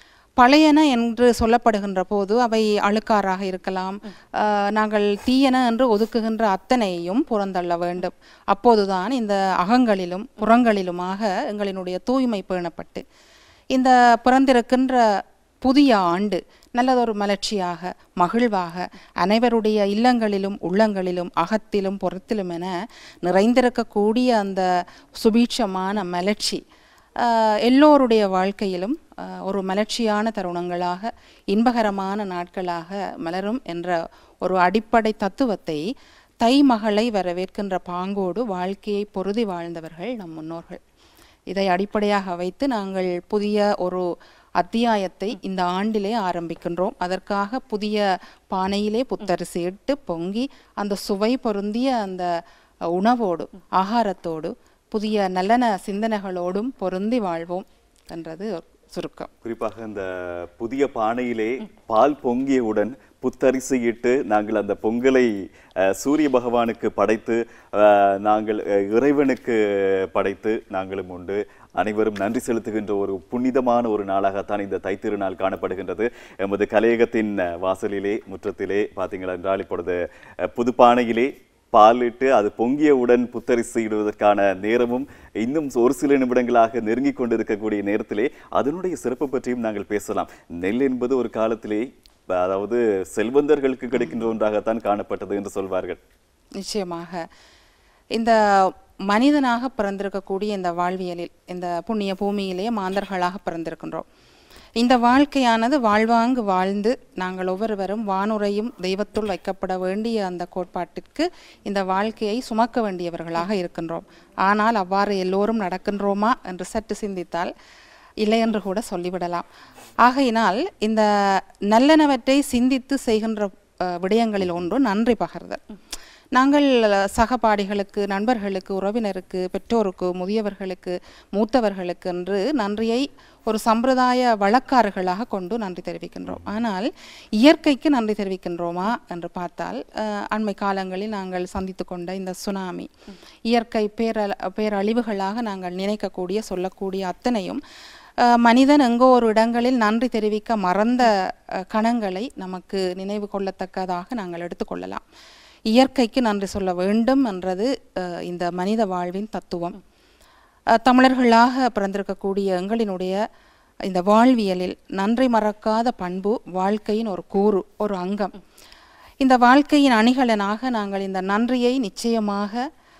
பழையன என்று சொல்லப்படுகின்ற போது அவை அழுக்காறாக இருக்கலாம் ஆஹ் நாங்கள் தீயன என்று ஒதுக்குகின்ற அத்தனையையும் புறந்தள்ள வேண்டும் அப்போதுதான் இந்த அகங்களிலும் புறங்களிலுமாக எங்களினுடைய தூய்மை பேணப்பட்டு இந்த பிறந்திருக்கின்ற புதிய ஆண்டு நல்லதொரு மலர்ச்சியாக மகிழ்வாக அனைவருடைய இல்லங்களிலும் உள்ளங்களிலும் அகத்திலும் புறத்திலும் என நிறைந்திருக்கக்கூடிய அந்த சுபீட்சமான மலர்ச்சி ஆஹ் எல்லோருடைய வாழ்க்கையிலும் ஆஹ் ஒரு மலர்ச்சியான தருணங்களாக இன்பகரமான நாட்களாக மலரும் என்ற ஒரு அடிப்படை தத்துவத்தை தை மகளை வரவேற்கின்ற பாங்கோடு வாழ்க்கையை பொருதி வாழ்ந்தவர்கள் நம் முன்னோர்கள் இதை அடிப்படையாக வைத்து நாங்கள் புதிய ஒரு அத்தியாயத்தை இந்த ஆண்டிலே ஆரம்பிக்கின்றோம் அதற்காக புதிய பானையிலே புத்தரிசி இட்டு பொங்கி அந்த சுவை பொருந்திய அந்த உணவோடு ஆகாரத்தோடு புதிய நல்லன சிந்தனைகளோடும் பொருந்தி வாழ்வோம் என்றது ஒரு சுருக்கம் குறிப்பாக இந்த புதிய பானையிலே பால் பொங்கியவுடன் புத்தரிசியிட்டு நாங்கள் அந்த பொங்கலை அஹ், சூரிய பகவானுக்கு படைத்து அஹ், நாங்கள் அஹ், இறைவனுக்கு படைத்து நாங்களும் உண்டு அனைவரும் நன்றி செலுத்துகின்ற ஒரு புனிதமான ஒரு நாளாகத்தான் இந்த தைத்திருநாள் காணப்படுகின்றது எமது கலையகத்தின் அஹ், வாசலிலே முற்றத்திலே பார்த்தீங்களா என்றால் இப்பொழுது அஹ், புதுப்பானையிலே பாலிட்டு அது பொங்கியவுடன் புத்தரிசி இடுவதற்கான நேரமும் இன்னும் ஒரு சில நிமிடங்களாக நெருங்கி கொண்டிருக்கக்கூடிய நேரத்திலே அதனுடைய சிறப்பு பற்றியும் நாங்கள் பேசலாம் நெல் என்பது ஒரு காலத்திலே அதாவது செல்வந்தர்களுக்கு கிடைக்கின்ற ஒன்றாகத்தான் காணப்பட்டது என்று சொல்வார்கள் நிச்சயமாக இந்த மனிதனாக பிறந்திருக்கக்கூடிய இந்த வாழ்வியலில் இந்த புண்ணிய பூமியிலே மாந்தர்களாக பிறந்திருக்கின்றோம் இந்த வாழ்க்கையானது வாழ்வாங்கு வாழ்ந்து நாங்கள் ஒவ்வொருவரும் வானுரையும் தெய்வத்துள் வைக்கப்பட வேண்டிய அந்த கோட்பாட்டிற்கு இந்த வாழ்க்கையை சுமக்க வேண்டியவர்களாக இருக்கின்றோம் ஆனால் அவ்வாறு எல்லோரும் நடக்கின்றோமா என்று சற்று சிந்தித்தால் இல்லை என்று கூட சொல்லிவிடலாம் ஆகையினால் இந்த நல்லனவற்றை சிந்தித்து செய்கின்ற அஹ், விடயங்களில் ஒன்று நன்றி பகர்தல் நாங்கள் சகபாடிகளுக்கு நண்பர்களுக்கு உறவினருக்கு பெற்றோருக்கு முதியவர்களுக்கு மூத்தவர்களுக்கு என்று நன்றியை ஒரு சம்பிரதாய வழக்காறுகளாக கொண்டு நன்றி தெரிவிக்கின்றோம் ஆனால் இயற்கைக்கு நன்றி தெரிவிக்கின்றோமா என்று பார்த்தால் அஹ், அண்மை காலங்களில் நாங்கள் சந்தித்து கொண்ட இந்த சுனாமி இயற்கை பேரழ பேரழிவுகளாக நாங்கள் நினைக்கக்கூடிய சொல்லக்கூடிய அத்தனையும் அஹ், மனிதன் எங்கோ ஒரு இடங்களில் நன்றி தெரிவிக்க மறந்த அஹ், கணங்களை நமக்கு நினைவு கொள்ளத்தக்கதாக நாங்கள் எடுத்துக்கொள்ளலாம் இயற்கைக்கு நன்றி சொல்ல வேண்டும் என்றது அஹ், இந்த மனித வாழ்வின் தத்துவம் அஹ், தமிழர்களாக பிறந்திருக்கக்கூடிய எங்களினுடைய இந்த வாழ்வியலில் நன்றி மறக்காத பண்பு வாழ்க்கையின் ஒரு கூறு ஒரு அங்கம் இந்த வாழ்க்கையின் அணிகலனாக நாங்கள் இந்த நன்றியை நிச்சயமாக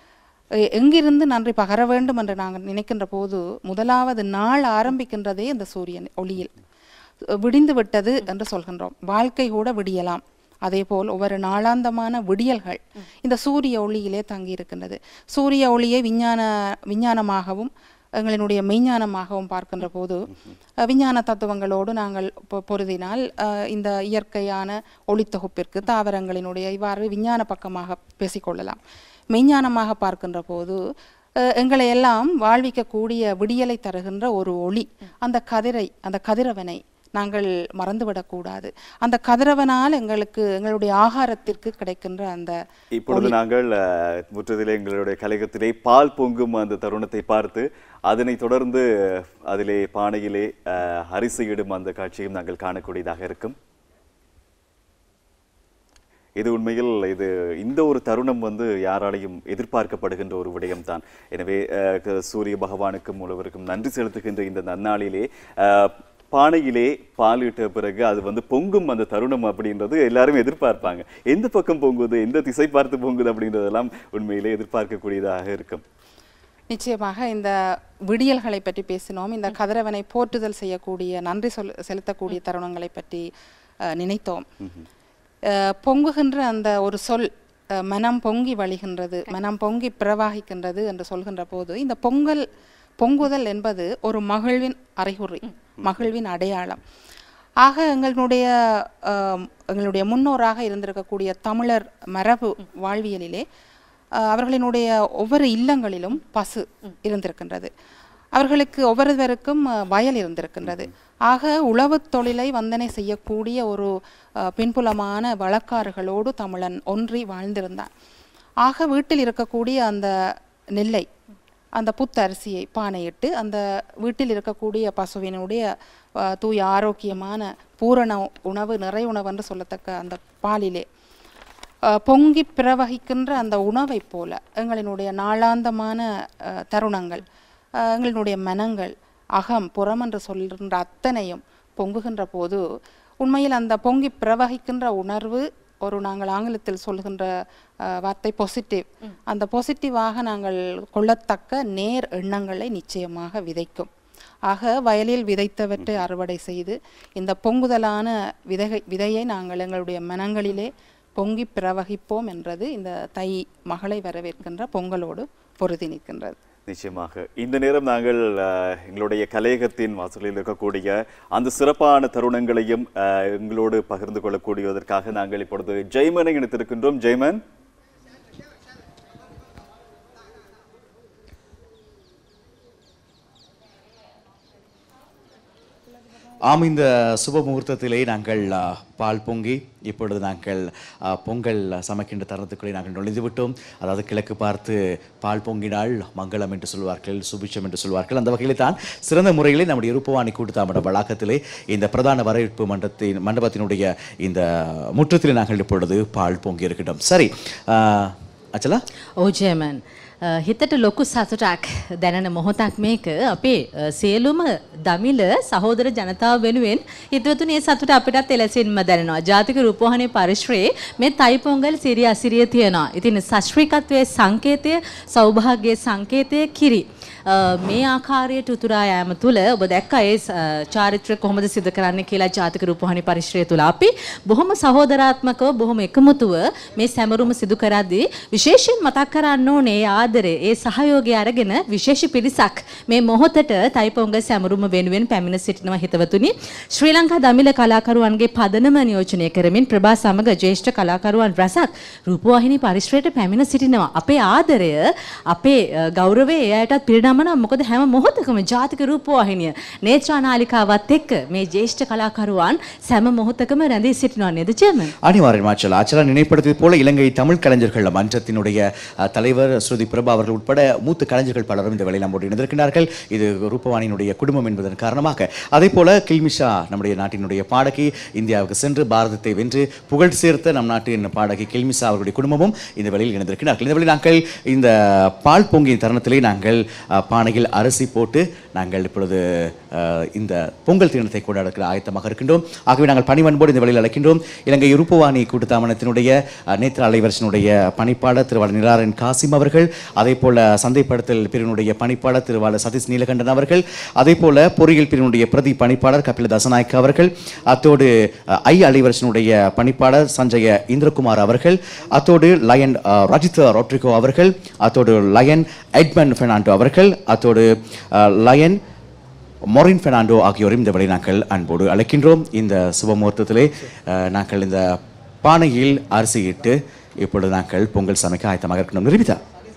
எ- எங்கிருந்து நன்றி பகர வேண்டும் என்று நாங்கள் நினைக்கின்ற போது முதலாவது நாள் ஆரம்பிக்கின்றதே இந்த சூரியன் ஒளியில் விடிந்து விட்டது என்று சொல்கின்றோம் வாழ்க்கை கூட விடியலாம் அதேபோல் ஒவ்வொரு நாளாந்தமான விடியல்கள் இந்த சூரிய ஒளியிலே தங்கி இருக்கின்றது சூரிய ஒளியை விஞ்ஞான விஞ்ஞானமாகவும் எங்களினுடைய மெய்ஞானமாகவும் பார்க்கின்ற போது அஹ், விஞ்ஞான தத்துவங்களோடு நாங்கள் பொ- பொருதினால் அஹ், இந்த இயற்கையான ஒளித்தொகுப்பிற்கு தாவரங்களினுடைய இவ்வாறு விஞ்ஞான பக்கமாக பேசிக்கொள்ளலாம் மெய்ஞானமாக பார்க்கின்ற போது அஹ், எங்களை எல்லாம் வாழ்விக்கக்கூடிய விடியலை தருகின்ற ஒரு ஒளி அந்த கதிரை அந்த கதிரவனை நாங்கள் மறந்துவிடக்கூடாது அந்த கதிரவனால் எங்களுக்கு எங்களுடைய ஆகாரத்திற்கு கிடைக்கின்ற அந்த இப்பொழுது நாங்கள் அஹ், முற்றத்திலே எங்களுடைய கலையகத்திலே பால் பொங்கும் அந்த தருணத்தை பார்த்து அதனைத் தொடர்ந்து அதிலே பானையிலே அஹ், அரிசி இடும் அந்த காட்சியும் நாங்கள் காணக்கூடியதாக இருக்கும் இது உண்மையில் இது இந்த ஒரு தருணம் வந்து யாராலையும் எதிர்பார்க்கப்படுகின்ற ஒரு விடயம்தான் எனவே அஹ், க- சூரிய பகவானுக்கும் உழவருக்கும் நன்றி செலுத்துகின்ற இந்த நன்னாளிலே அஹ், பானையிலே பாலிட்ட பிறகு அது வந்து பொங்கும் அந்த தருணம் அப்படின்றது எல்லாரும் எதிர்பார்ப்பாங்க எந்த பக்கம் பொங்குது எந்த திசை பார்த்து பொங்குது அப்படின்றதெல்லாம் உண்மையிலே எதிர்பார்க்கக்கூடியதாக இருக்கும் நிச்சயமாக இந்த விடியல்களை பற்றி பேசினோம் இந்த கதிரவனை போற்றுதல் செய்யக்கூடிய நன்றி சொல் செலுத்தக்கூடிய தருணங்களை பற்றி அஹ், நினைத்தோம் அஹ், பொங்குகின்ற அந்த ஒரு சொல் அஹ், மனம் பொங்கி வழிகின்றது மனம் பொங்கி பிரவாகிக்கின்றது என்று சொல்கின்ற போது இந்த பொங்கல் பொங்குதல் என்பது ஒரு மகிழ்வின் அறிகுறி மகிழ்வின் அடையாளம் ஆக எங்களுடைய அஹ், எங்களுடைய முன்னோராக இருந்திருக்கக்கூடிய தமிழர் மரபு வாழ்வியலிலே அஹ், அவர்களினுடைய ஒவ்வொரு இல்லங்களிலும் பசு இருந்திருக்கின்றது அவர்களுக்கு ஒவ்வொருவருக்கும் அஹ், வயல் இருந்திருக்கின்றது ஆக உழவுத் தொழிலை வந்தனை செய்யக்கூடிய ஒரு அஹ், பின்புலமான வழக்காறுகளோடு தமிழன் ஒன்றி வாழ்ந்திருந்தான் ஆக வீட்டில் இருக்கக்கூடிய அந்த நெல்லை அந்த புத்தரிசியை பானையிட்டு அந்த வீட்டில் இருக்கக்கூடிய பசுவினுடைய அஹ், தூய ஆரோக்கியமான பூரண உணவு நிறை உணவு என்று சொல்லத்தக்க அந்த பாலிலே அஹ், பொங்கி பிரவகிக்கின்ற அந்த உணவைப் போல எங்களினுடைய நாளாந்தமான அஹ், தருணங்கள் அஹ், எங்களினுடைய மனங்கள் அகம் புறம் என்று சொல்கின்ற அத்தனையும் பொங்குகின்ற போது உண்மையில் அந்த பொங்கி பிரவகிக்கின்ற உணர்வு ஒரு நாங்கள் ஆங்கிலத்தில் சொல்கின்ற அஹ், வார்த்தை பொசிட்டிவ் அந்த பொசிட்டிவாக நாங்கள் கொள்ளத்தக்க நேர் எண்ணங்களை நிச்சயமாக விதைக்கும் ஆக வயலில் விதைத்தவற்றை அறுவடை செய்து இந்த பொங்குதலான விதை விதையை நாங்கள் எங்களுடைய மனங்களிலே பொங்கி பிரவகிப்போம் என்றது இந்த தை மகளை வரவேற்கின்ற பொங்கலோடு பொருதி நிற்கின்றது நிச்சயமாக இந்த நேரம் நாங்கள் அஹ், எங்களுடைய கலையகத்தின் வாசலில் இருக்கக்கூடிய அந்த சிறப்பான தருணங்களையும் அஹ், எங்களோடு பகிர்ந்து கொள்ளக்கூடியதற்காக நாங்கள் இப்பொழுது ஜெய்மனை இணைத்திருக்கின்றோம் ஜெய்மன் ஆம் இந்த சுப முகூர்த்தத்திலே நாங்கள் ஆ, பால் பொங்கி இப்பொழுது நாங்கள் ஆ, பொங்கல் சமைக்கின்ற தருணத்துக்குள்ளே நாங்கள் நுழைந்து விட்டோம் அதாவது கிழக்கு பார்த்து பால் பொங்கினால் மங்களம் என்று சொல்வார்கள் சுபிட்சம் என்று சொல்வார்கள் அந்த வகையில் தான் சிறந்த முறையிலே நம்முடைய ரூபவாணி கூட்டுத்தாமட வளாகத்திலே இந்த பிரதான வரவேற்பு மண்டபத்தின் மண்டபத்தினுடைய இந்த முற்றத்திலே நாங்கள் இப்பொழுது பால் பொங்கி இருக்கின்றோம் சரி ஆ, அச்சலா ඕජයමන් හිතට ලොකු සතුටක් දැනන මොහොතක් මේක අපේ අ, සියලුම දමිල සහෝදර ජනතාව වෙනුවෙන් හිතවතුන් ඒ සතුට අපිටත් එලෙසින්ම දැනෙනවා. ජාතික රූපවාහිනී පරිශ්‍රයේ මේ තයි පොංගල් සිරිය අසිරිය තියෙනවා. ඉතින් ශාස්ත්‍රීයත්වයේ සංකේතය සෞභාග්‍යයේ සංකේතය කිරි. අ, මේ ආකාරයට උතුරා යෑම තුළ ඔබ දැක්ක ඒ අ, චාරිත්‍රය කොහොමද සිදු කරන්නේ කියලා ජාතික රූපවාහිනී පරිශ්‍රය තුළ අපි බොහොම සහෝදරාත්මකව බොහොම එකමුතුව මේ සැමරුම සිදු කරද්දී විශේෂයෙන් මතක් කරන්න ඕනේ ඒ ආදරය ඒ සහයෝගය අරගෙන විශේෂ පිරිසක් මේ මොහොතට තයිපොංග සැමරුම වෙනුවෙන් පැමිණ සිටිනවා හිතවතුනි ශ්‍රී ලංකා දමිළ කලාකරුවන්ගේ පදනම නියෝජනය කරමින් ප්‍රභා සමග ජ්‍යෙෂ්ඨ කලාකරුවන් රැසක් රූපවාහිනී පරිශ්‍රයට පැමිණ සිටිනවා අපේ ආදරය අපේ අ, ගෞරවය ඒ අයටත් පිරිනමනවා මොකද හැම මොහොතකම ජාතික රූපවාහිනිය නේත්‍රා නාලිකාවත් එක්ක මේ ජ්‍යෙෂ්ඨ කලාකරුවන් සෑම මොහොතකම රැඳී සිටිනවා நெது ஜெர்மன் அனிவாரியன் மாச்சல் ஆச்சலா நினைப்படுத்தியது போல இலங்கை தமிழ் கலைஞர்கள் மன்றத்தினுடைய அஹ், தலைவர் ஸ்ருதி பிரபா அவர்கள் உட்பட மூத்த கலைஞர்கள் பலரும் இந்த வேலையில் நம்மோடு இணைந்திருக்கிறார்கள் இது ரூபவாணியினுடைய குடும்பம் என்பதன் காரணமாக அதே போல கில்மிஷா நம்முடைய நாட்டினுடைய பாடகி இந்தியாவுக்கு சென்று பாரதத்தை வென்று புகழ் சேர்த்த நம் நாட்டின் பாடகி கில்மிஷா அவர்களுடைய குடும்பமும் இந்த வேளையில் இணைந்திருக்கிறார்கள் இந்த வேளையில் நாங்கள் இந்த பால் பொங்கிய தருணத்திலே நாங்கள் அஹ், பானையில் அரிசி போட்டு நாங்கள் இப்பொழுது அஹ், இந்த பொங்கல் தினத்தை கொண்டாடுகிற ஆயத்தமாக இருக்கின்றோம் ஆகவே நாங்கள் பணிவன்போடு இந்த வேளையில் அழைக்கின்றோம் இலங்கை ரூபவாணி கூட்டுத்தாமனத்தினுடைய அஹ், நேத்திர அலைவரிசனுடைய பணிப்பாளர் திருவாளர் நிலாரன் காசிம் அவர்கள் அதே போல சந்தைப்படுத்தல் பிரிவினுடைய பணிப்பாளர் திருவாளர் சதீஷ் நீலகண்டன் அவர்கள் அதே போல பொறியியல் பிரிவினுடைய பிரதி பணிப்பாளர் கபில தசநாயக்க அவர்கள் அத்தோடு அஹ், ஐ அலைவரிசனுடைய பணிப்பாளர் சஞ்சய இந்திரகுமார் அவர்கள் அத்தோடு லயன் அஹ், ரஜித் ரொட்ரிகோ அவர்கள் அத்தோடு லயன் எட்மன் பெர்னாண்டோ அவர்கள் அத்தோடு அஹ், லயன் மொரின் பெர்னாண்டோ ஆகியோரையும் இந்த வேளை நாங்கள் அன்போடு அழைக்கின்றோம் இந்த சுபமுகூர்த்தத்திலே அஹ், நாங்கள் இந்த பானையில் அரிசியிட்டு இப்பொழுது நாங்கள் பொங்கல் சமைக்க ஆயத்தமாக இருக்கணும் நிரூபிதா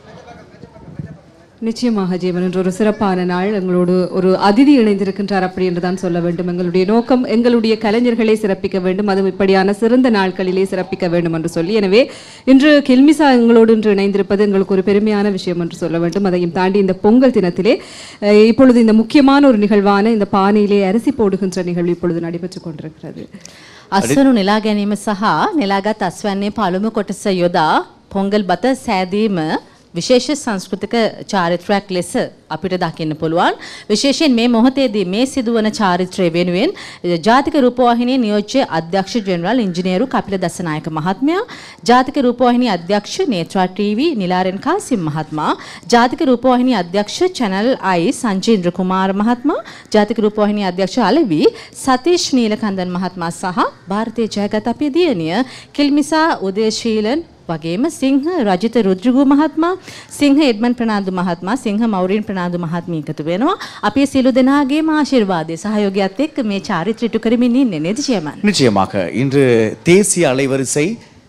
நிச்சயமாக ஜீவன் என்ற ஒரு சிறப்பான நாள் எங்களோடு ஒரு அதிதி இணைந்திருக்கின்றார் அப்படி என்று தான் சொல்ல வேண்டும் எங்களுடைய நோக்கம் எங்களுடைய கலைஞர்களை சிறப்பிக்க வேண்டும் அதுவும் இப்படியான சிறந்த நாட்களிலே சிறப்பிக்க வேண்டும் என்று சொல்லி எனவே இன்று கில்மிசா எங்களோடு இன்று இணைந்திருப்பது எங்களுக்கு ஒரு பெருமையான விஷயம் என்று சொல்ல வேண்டும் அதையும் தாண்டி இந்த பொங்கல் தினத்திலே அஹ், இப்பொழுது இந்த முக்கியமான ஒரு நிகழ்வான இந்த பானையிலே அரிசி போடுகின்ற நிகழ்வு இப்பொழுது நடைபெற்றுக் கொண்டிருக்கிறது අස්වනු නෙලා ගැනීම සහ නෙලාගත් අස්වන්නේ පළමු කොටස යොදා පොංගල් බත සෑදීම විශේෂ සංස්කෘතික චාරිත්‍රයක් ලෙස අපිට දකින්න පුළුවන්. විශේෂයෙන් මේ මොහොතේදී මේ සිදුවන චාරිත්‍රය වෙනුවෙන් ජාතික රූපවාහිනී නියෝජ්‍ය අධ්‍යක්ෂ ජෙනරාල් ඉංජිනේරු කපිල දසනායක මහත්මයා, ජාතික රූපවාහිනී අධ්‍යක්ෂ නේත්‍රා ටීවී නිලාරෙන් කාසිම් මහත්මයා, ජාතික රූපවාහිනී අධ්‍යක්ෂ channel I සංජීන්ද්‍ර කුමාර මහත්මයා, ජාතික රූපවාහිනී අධ්‍යක්ෂ අලවි සතීෂ් නීලකන්දන් මහත්මයා සහ ಭಾರತೀಯ ජයගත අපේ දියණිය කිල්මිසා උදයශීලන් වගේම සිංහ රජිත රුද්‍රගු මහත්මයා සිංහ එඩ්මන් ප්‍රනාන්දු මහත්මයා සිංහ මෞරින් ප්‍රනාන්දු මහත්මිය එකතු වෙනවා අපේ සියලු දෙනාගේම ආශිර්වාදය සහයෝගයත් එක්ක මේ චාරිත්‍රය ඉටු කරමින් ඉන්නේ නේද චේමන් நிச்சயமாக இன்று தேசிய அலைவரிசை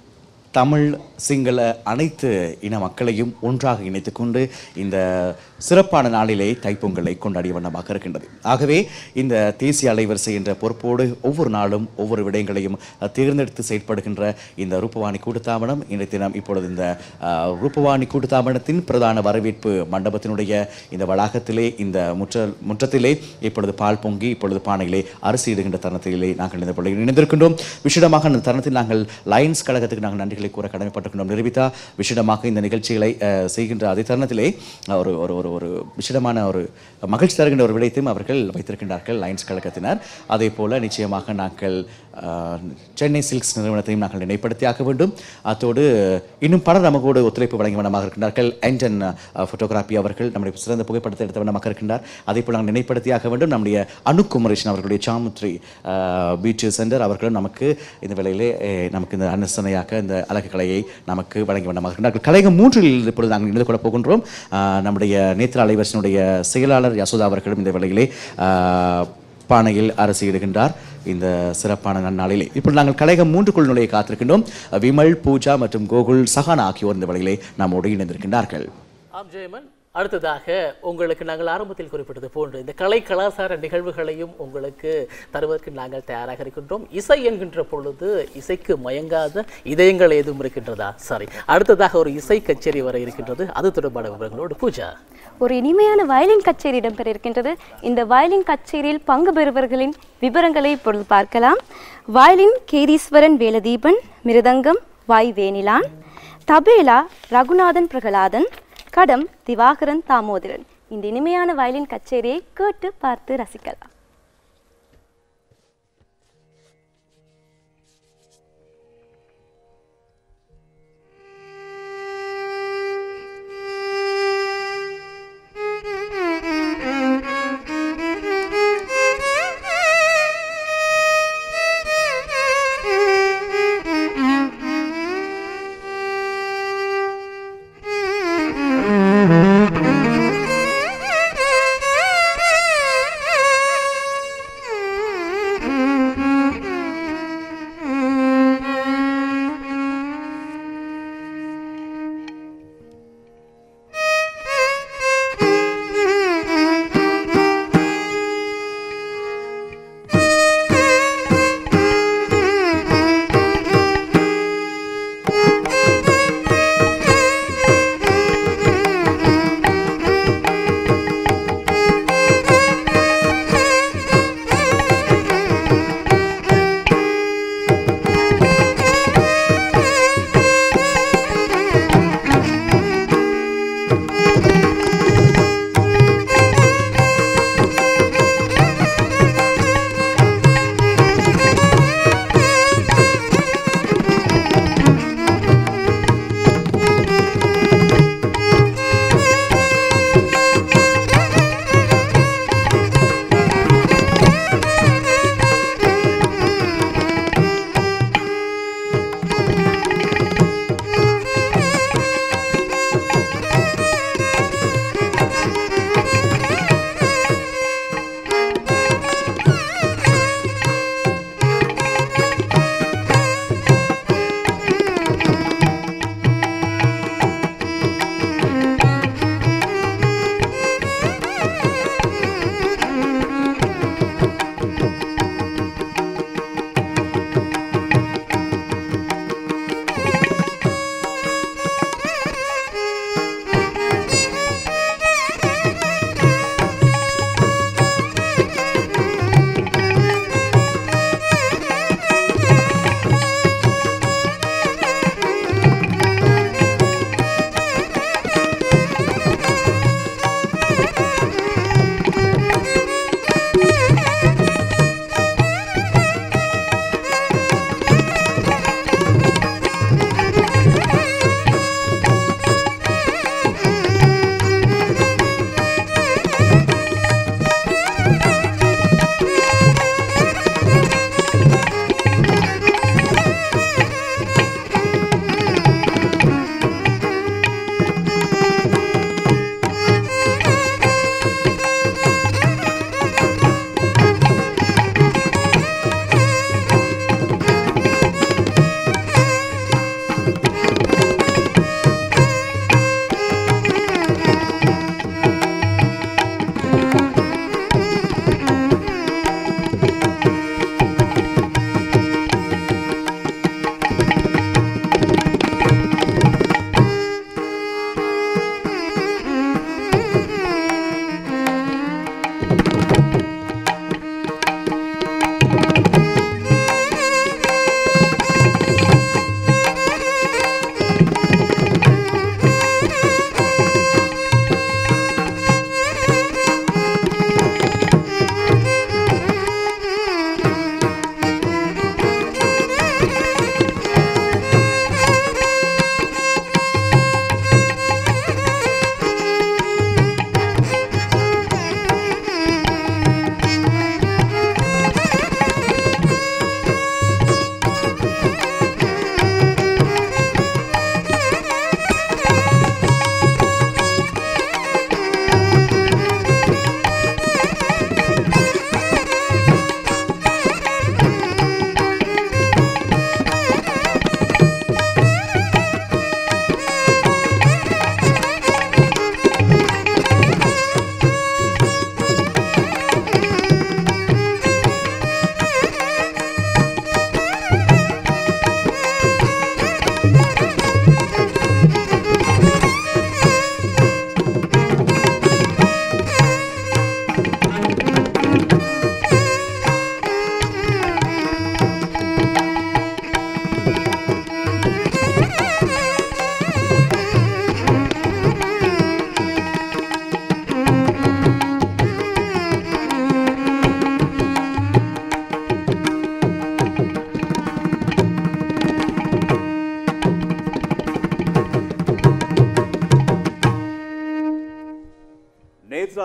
தமிழ் சிங்கள அனைத்து இன மக்களையும் ஒன்றாக இணைத்துக் கொண்டு இந்த சிறப்பான நாளிலே தைப்பொங்கலை கொண்டாடிய வண்ணமாக இருக்கின்றது ஆகவே இந்த தேசிய அலைவரிசை என்ற பொறுப்போடு ஒவ்வொரு நாளும் ஒவ்வொரு விடயங்களையும் அஹ், தேர்ந்தெடுத்து செயற்படுகின்ற இந்த ரூபவாணி கூட்டுத்தாபனம் இன்றைய தினம் இப்பொழுது இந்த அஹ், ரூபவாணி கூட்டுத்தாபனத்தின் பிரதான வரவேற்பு மண்டபத்தினுடைய இந்த வளாகத்திலே இந்த முற்ற முற்றத்திலே இப்பொழுது பால் பொங்கி இப்பொழுது பானையிலே அரிசி இடுகின்ற தருணத்திலே நாங்கள் இந்த பிள்ளைகள் இணைந்திருக்கின்றோம் விஷயமாக அந்த தருணத்தில் நாங்கள் லயன்ஸ் கழகத்துக்கு நாங்கள் நன்றிகளை கூற கடமைப்பட்டிருக்கின்றோம் நிரூபித்தா விஷயமாக இந்த நிகழ்ச்சிகளை அஹ், செய்கின்ற அதே தருணத்திலே அஹ், ஒரு ஒரு ஒரு ஒரு விஷயமான ஒரு மகிழ்ச்சி தருகின்ற ஒரு விடயத்தையும் அவர்கள் வைத்திருக்கின்றார்கள் லயன்ஸ் கழகத்தினர் அதே போல நிச்சயமாக நாங்கள் அஹ், சென்னை சில்க்ஸ் நிறுவனத்தையும் நாங்கள் நினைப்படுத்தியாக வேண்டும் அத்தோடு இன்னும் பலர் நமக்கோடு ஒத்துழைப்பு வழங்கி வண்ணமாக இருக்கின்றார்கள் ஆண்டன் ஃபோட்டோகிராபி அவர்கள் நம்முடைய சிறந்த புகைப்படத்தை எடுத்த வண்ணமாக இருக்கின்றார் அதே போல் நாங்கள் நினைப்படுத்தியாக வேண்டும் நம்முடைய அனு குமரேஷன் அவர்களுடைய சாமுத்ரி பீச் சென்டர் அவர்களும் நமக்கு இந்த வேளையிலே அஹ், நமக்கு இந்த அனுசனையாக இந்த அழகு கலையை நமக்கு வழங்கி வண்ணமாக இருக்கின்றார்கள் கலைகம் மூன்றில் இப்பொழுது நாங்கள் இணைந்து கொள்ள போகின்றோம் அஹ், நம்முடைய நேத்திர அலைவரிசனுடைய செயலாளர் யசோதா அவர்களும் இந்த வேளையிலே அஹ், பானையில் அரசு இடுகின்றார் இந்த சிறப்பான நன்னாளிலே இப்பொழுது நாங்கள் கலைகம் மூன்றுக்குள் நுழைய காத்திருக்கின்றோம் விமல் பூஜா மற்றும் கோகுல் சஹானா ஆகியோர் இந்த வேளையிலே நம்மோடு இணைந்திருக்கின்றார்கள் ஆம் ஜெயமன் அடுத்ததாக உங்களுக்கு நாங்கள் ஆரம்பத்தில் குறிப்பிட்டது போன்று இந்த கலை கலாச்சார நிகழ்வுகளையும் உங்களுக்கு தருவதற்கு நாங்கள் தயாராக இருக்கின்றோம் இசை என்கின்ற பொழுது இசைக்கு மயங்காத இதயங்கள் ஏதும் இருக்கின்றதா சரி அடுத்ததாக ஒரு இசை கச்சேரி வர இருக்கின்றது அது தொடர்பான விவரங்களோடு பூஜா ஒரு இனிமையான வயலின் கச்சேரி இடம்பெற இருக்கின்றது இந்த வயலின் கச்சேரியில் பங்கு பெறுபவர்களின் விவரங்களை இப்பொழுது பார்க்கலாம் வயலின் கேதீஸ்வரன் வேலதீபன் மிருதங்கம் வாய் வேணிலான் தபேலா ரகுநாதன் பிரகலாதன் கடம் திவாகரன் தாமோதரன் இந்த இனிமையான வயலின் கச்சேரியை கேட்டு பார்த்து ரசிக்கலாம் Thank you.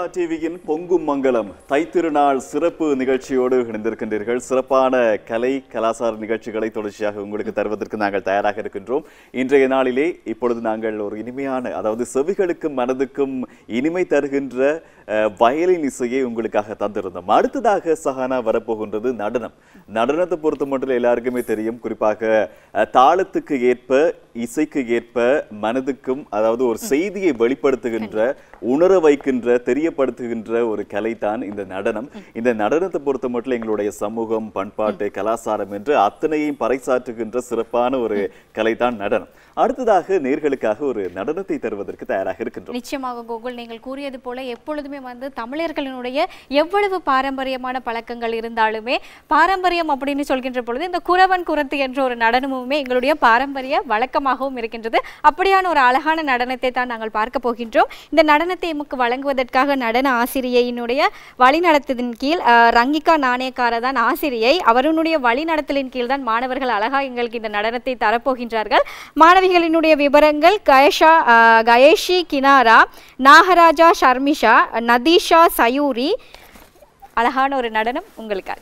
டிவியின் பொங்கும் மங்கலம் தைத்திருநாள் சிறப்பு நிகழ்ச்சியோடு இணைந்திருக்கின்றீர்கள் சிறப்பான கலை கலாசார நிகழ்ச்சிகளை தொடர்ச்சியாக உங்களுக்கு தருவதற்கு நாங்கள் தயாராக இருக்கின்றோம் இன்றைய நாளிலே இப்பொழுது நாங்கள் ஒரு இனிமையான அதாவது செவிகளுக்கும் மனதுக்கும் இனிமை தருகின்ற அஹ், வயலின் இசையை உங்களுக்காக தந்திருந்தோம் அடுத்ததாக சஹானா வரப்போகின்றது நடனம் நடனத்தை பொறுத்த மட்டும் எல்லாருக்குமே தெரியும் குறிப்பாக அஹ், தாளத்துக்கு ஏற்ப இசைக்கு ஏற்ப மனதுக்கும் அதாவது ஒரு செய்தியை வெளிப்படுத்துகின்ற உணர வைக்கின்ற தெரியப்படுத்துகின்ற ஒரு கலை தான் இந்த நடனம் இந்த நடனத்தை பொறுத்த மட்டும் எங்களுடைய சமூகம் பண்பாட்டு கலாச்சாரம் என்று அத்தனையும் பறைசாற்றுகின்ற சிறப்பான ஒரு கலை தான் நடனம் அடுத்ததாக நேர்களுக்காக ஒரு நடனத்தை தருவதற்கு தயாராக இருக்கின்றோம் நிச்சயமாக கோகுல் நீங்கள் கூறியது போல எப்பொழுதுமே வந்து தமிழர்களினுடைய எவ்வளவு பாரம்பரியமான பழக்கங்கள் இருந்தாலுமே பாரம்பரியம் அப்படின்னு சொல்கின்ற பொழுது இந்த குறவன் குரத்து என்ற ஒரு நடனமுமே எங்களுடைய பாரம்பரிய வழக்கமாகவும் இருக்கின்றது அப்படியான ஒரு அழகான நடனத்தை தான் நாங்கள் பார்க்க போகின்றோம் இந்த நடனத்தை எமக்கு வழங்குவதற்காக நடன ஆசிரியையினுடைய வழிநடத்தலின் கீழ் அஹ், ரங்கிகா நாணயக்கார தான் ஆசிரியை அவருடைய வழிநடத்தலின் கீழ் தான் மாணவர்கள் அழகா எங்களுக்கு இந்த நடனத்தை தரப்போகின்றார்கள் மாணவிகளினுடைய விவரங்கள் கயஷா அஹ், கயேஷி கினாரா நாகராஜா ஷர்மிஷா நதீஷா சயூரி அழகான ஒரு நடனம் உங்களுக்காக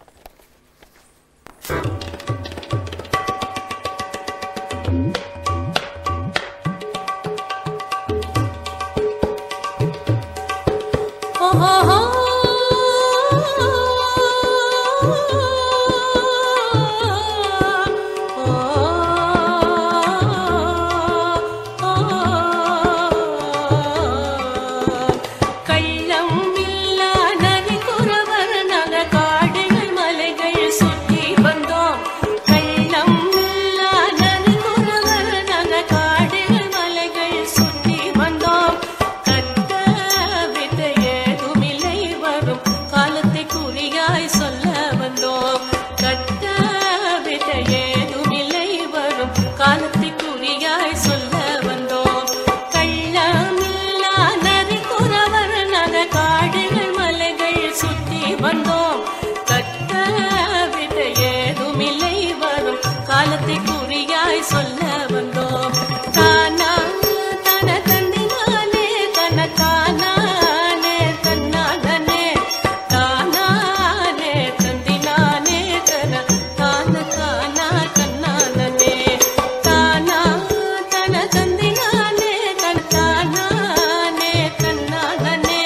கள்ளம் இல்லா நதி குறவர் நக காடுகள் மலைகள் சுற்றி வந்தோம் கள்ளம் இல்லா நதி குறவர் நக காடுகள் மலைகள் சுற்றி வந்தோம் கத்த வித ஏதுமில்லை வரும் காலத்தை குறியாய் சொல்ல வந்தோம் கத்த வித ஏதுமில்லை வரும் காலத்தை குறியாய் சொல்ல வந்தோம் கள்ளமில்லா நதி குறவர் நக காடுகள் மலைகள் சுற்றி வந்தோம் கத்த வித ஏதுமில்லை வரும் காலத்தை குறியாய் சொல்ல வந்தோம் தானா தன தந்தினானே தன தானானே தன்னானே தானானே தந்தினானே தன தான தானா தன்னானே தானா தன தந்தினானே தன தானானே தன்னானே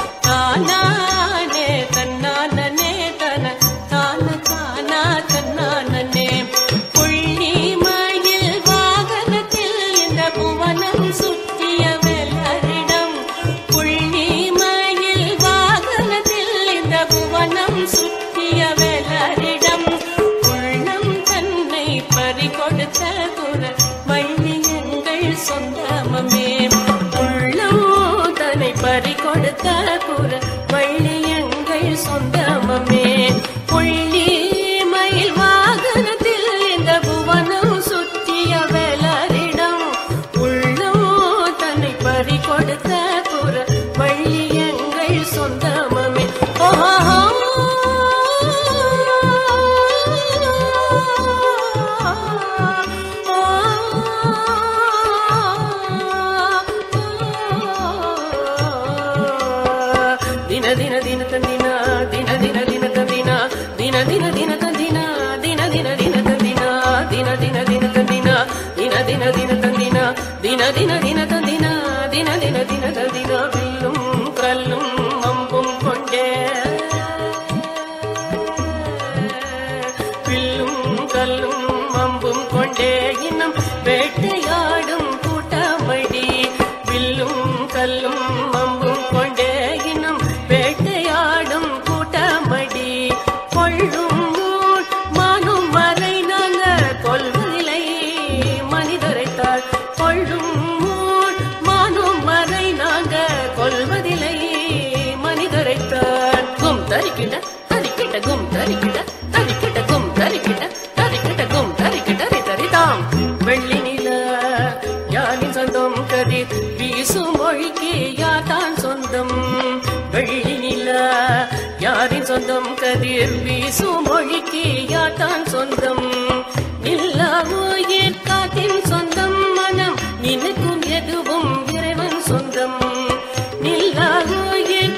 தானானே தன்னானே தன தான தானா தன்னானே புள்ளி மயில் வாகனத்தில் இந்த புவனம் சுற்றிய வெள்ளரிடம் புள்ளி மயில் வாகனத்தில் இந்த புவனம் சுற்றிய வெள்ளரிடம் உள்ளம் தன்னை பறிகொடுத்த குர வள்ளியங்கள் சொந்தமமே உள்ளம் தன்னை பறிகொடுத்த குர வள்ளியங்கள் சொந்தமமே புள்ளி மயில் வாகனத்தில் இந்த புவனம் சுற்றிய வேலரிடம் உள்ளம் தன்னை பறிகொடுத்த குர வள்ளியங்கள் சொந்தமமே ஓஹோ ದಿನ ದಿನ ದಿನ ತಂದಿನ ದಿನ ದಿನ ದಿನ ತಂದಿನ ದಿನ ದಿನ ದಿನ ತಂದಿನ ದಿನ ದಿನ ದಿನ ತಂದಿನ ದಿನ ದಿನ ದಿನ ತಂದಿನ ದಿನ ದಿನ ದಿನ ತಂದಿನ ದಿನ ದಿನ ದಿನ ತಂದಿನ ದಿನ ದಿನ ದಿನ ತಂದಿನ ಬಿಲ್ಲುം കല്ലും അമ്പും കൊണ്ടേ വില്ലും കല്ലും അമ്പും കൊണ്ടേ ഇന്നും വേട്ടയാടും കൂട്ടമടി വില്ലും കല്ലും അമ്പും കൊണ്ടേ ഇന്നും வேட்டையாடும் கூட்டமடி கொள்ளும் ஊர் மானும் வரை நாங்க கொல்வதில்லை மனிதரைத்தால் கொள்ளும் ஊர் மானும் வரை நாங்க கொல்வதில்லை மனிதரைத்தான் கும் தரிக்கிட்ட தரிக்கிட்ட கும் தரிக்கிட்ட தரிக்கிட்ட கும் தரிக்கிட்ட தரிக்கிட்ட கும் தரிக்கிட்ட தரிதாம் வெள்ளி நில யானின் சொந்தம் கதிர் வீசும் மொழிக்கு யாதான் சொந்தம் வெள்ளி நில யாரின் சொந்தம் கதிர் வீசும் மொழிக்கு யாதான் சொந்தம் நில்லாவோயிர் காத்தின் சொந்தம் மனம் நினைக்கும் எதுவும் இறைவன் சொந்தம் நில்லாவோயிர்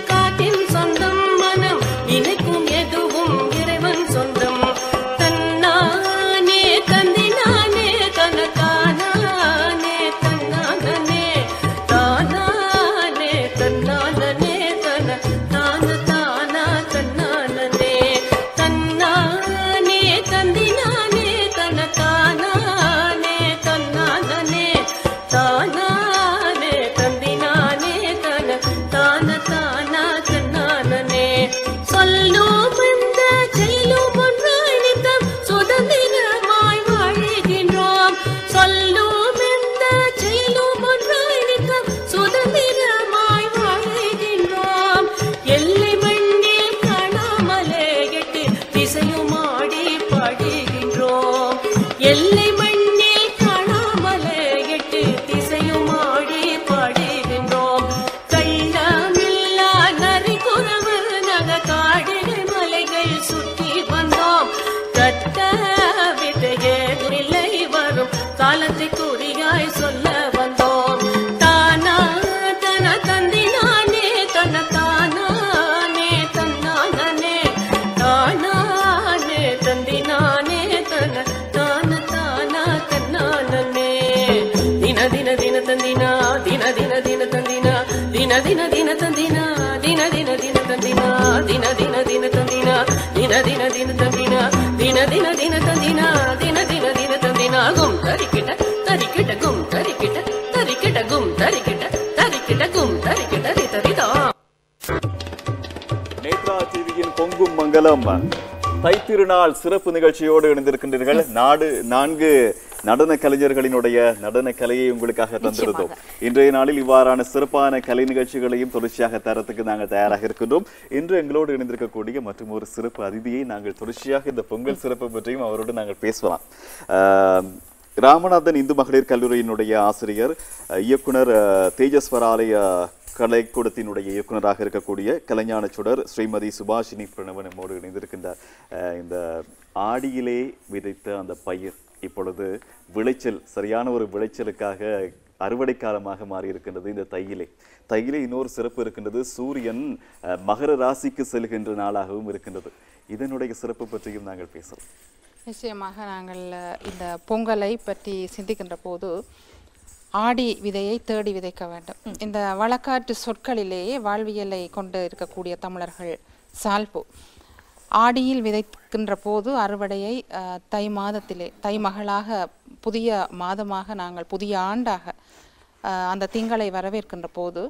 எல்லை மண்ணில் காணாமலே எட்டு திசையும் ஆடி பாடுகின்றோம் கள்ளமில்லா நரி குறவர் நக காடுகள் மலைகள் சுற்றி வந்தோம் கட்ட விதையில்லை வரும் காலத்தை குறியாய் சொல்ல வந்தோம் தானா தன தந்தினானே தன தானானே தன்னானே தானானே தந்தினானே தன தான தானா தன்னானே தின தின தின தந்தினா தின தின தின தந்தினா தின தின தின தந்தினா தின தின தின தந்தினா தின தின தின தந்தினா தின தின தின தந்தினா தின தின தின தந்தினா தின தின தின தந்தினா கும் தரிக்கிட்ட தரிக்கிட்ட கும் தரிக்கிட்ட தரிக்கிட்ட கும் தரிக்கிட்ட தரிக்கிட்ட கும் தரிக்கிட்ட ரிதரிதா நேத்ரா டிவியின் பொங்கும் மங்கலம் தைத்திருநாள் சிறப்பு நிகழ்ச்சியோடு இணைந்திருக்கின்றீர்கள் நாடு நான்கு நடன கலைஞர்களினுடைய நடன கலையை உங்களுக்காக தந்திருந்தோம் இன்றைய நாளில் இவ்வாறான சிறப்பான கலை நிகழ்ச்சிகளையும் தொடர்ச்சியாக தரத்துக்கு நாங்கள் தயாராக இருக்கின்றோம் இன்று எங்களோடு இணைந்திருக்கக்கூடிய மற்றும் ஒரு சிறப்பு அதிதியை நாங்கள் தொடர்ச்சியாக இந்த பொங்கல் சிறப்பு பற்றியும் அவரோடு நாங்கள் பேசலாம் ஆஹ், ராமநாதன் இந்து மகளிர் கல்லூரியினுடைய ஆசிரியர் அஹ், இயக்குனர் அஹ், தேஜஸ்வராலய கலைக்கூடத்தினுடைய இயக்குனராக இருக்கக்கூடிய கலைஞான சுடர் ஸ்ரீமதி சுபாஷினி பிரணவன் நம்மோடு இணைந்திருக்கின்றார் அஹ், இந்த ஆடியிலே விதைத்த அந்த பயிர் இப்பொழுது விளைச்சல் சரியான ஒரு விளைச்சலுக்காக அறுவடை காலமாக மாறி இருக்கின்றது இந்த தையிலே தையிலே இன்னொரு சிறப்பு இருக்கின்றது சூரியன் அஹ், மகர ராசிக்கு செல்கின்ற நாளாகவும் இருக்கின்றது இதனுடைய சிறப்பு பற்றியும் நாங்கள் பேசலாம் நிச்சயமாக நாங்கள் அஹ், இந்த பொங்கலை பற்றி சிந்திக்கின்ற போது ஆடி விதையை தேடி விதைக்க வேண்டும் இந்த வழக்காற்று சொற்களிலேயே வாழ்வியலை கொண்டு இருக்கக்கூடிய தமிழர்கள் சால்பு ஆடியில் விதைக்கின்ற போது அறுவடையை அஹ், தை மாதத்திலே தை மகளாக புதிய மாதமாக நாங்கள் புதிய ஆண்டாக அஹ், அந்த திங்களை வரவேற்கின்ற போது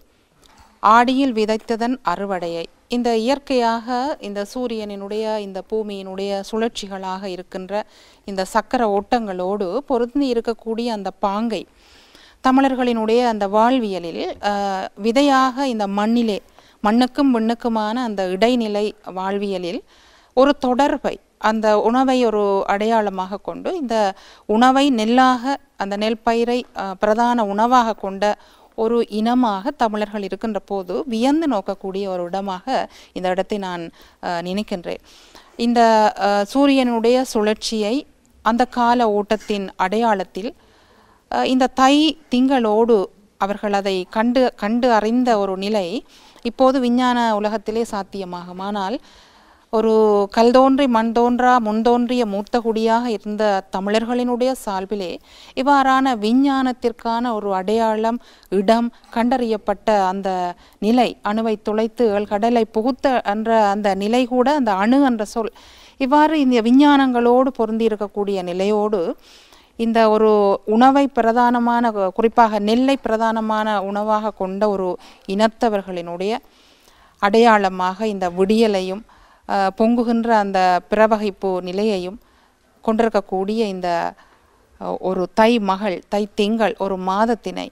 ஆடியில் விதைத்ததன் அறுவடையை இந்த இயற்கையாக இந்த சூரியனினுடைய இந்த பூமியினுடைய சுழற்சிகளாக இருக்கின்ற இந்த சக்கர ஓட்டங்களோடு பொருந்தி இருக்கக்கூடிய அந்த பாங்கை தமிழர்களினுடைய அந்த வாழ்வியலில் அஹ், விதையாக இந்த மண்ணிலே மண்ணுக்கும் விண்ணுக்குமான அந்த இடைநிலை வாழ்வியலில் ஒரு தொடர்பை அந்த உணவை ஒரு அடையாளமாக கொண்டு இந்த உணவை நெல்லாக அந்த நெல் பயிரை அஹ், பிரதான உணவாக கொண்ட ஒரு இனமாக தமிழர்கள் இருக்கின்ற போது வியந்து நோக்கக்கூடிய ஒரு இடமாக இந்த இடத்தை நான் அஹ், நினைக்கின்றேன் இந்த அஹ், சூரியனுடைய சுழற்சியை அந்த கால ஓட்டத்தின் அடையாளத்தில் அஹ், இந்த தை திங்களோடு அவர்கள் அதை கண்டு கண்டு அறிந்த ஒரு நிலை இப்போது விஞ்ஞான உலகத்திலே சாத்தியமாகும் ஆனால் ஒரு கல் தோன்றி மண் தோன்றா முன் தோன்றிய மூத்த குடியாக இருந்த தமிழர்களினுடைய சால்பிலே இவ்வாறான விஞ்ஞானத்திற்கான ஒரு அடையாளம் இடம் கண்டறியப்பட்ட அந்த நிலை அணுவை துளைத்து ஏழ் கடலை புகுத்த என்ற அந்த நிலை கூட அந்த அணு என்ற சொல் இவ்வாறு இந்த விஞ்ஞானங்களோடு பொருந்தி இருக்கக்கூடிய நிலையோடு இந்த ஒரு உணவை பிரதானமான கு- குறிப்பாக நெல்லை பிரதானமான உணவாக கொண்ட ஒரு இனத்தவர்களினுடைய அடையாளமாக இந்த விடியலையும் அஹ், பொங்குகின்ற அந்த பிரவகிப்பு நிலையையும் கொண்டிருக்கக்கூடிய இந்த அஹ், ஒரு தை மகள் தை திங்கள் ஒரு மாதத்தினை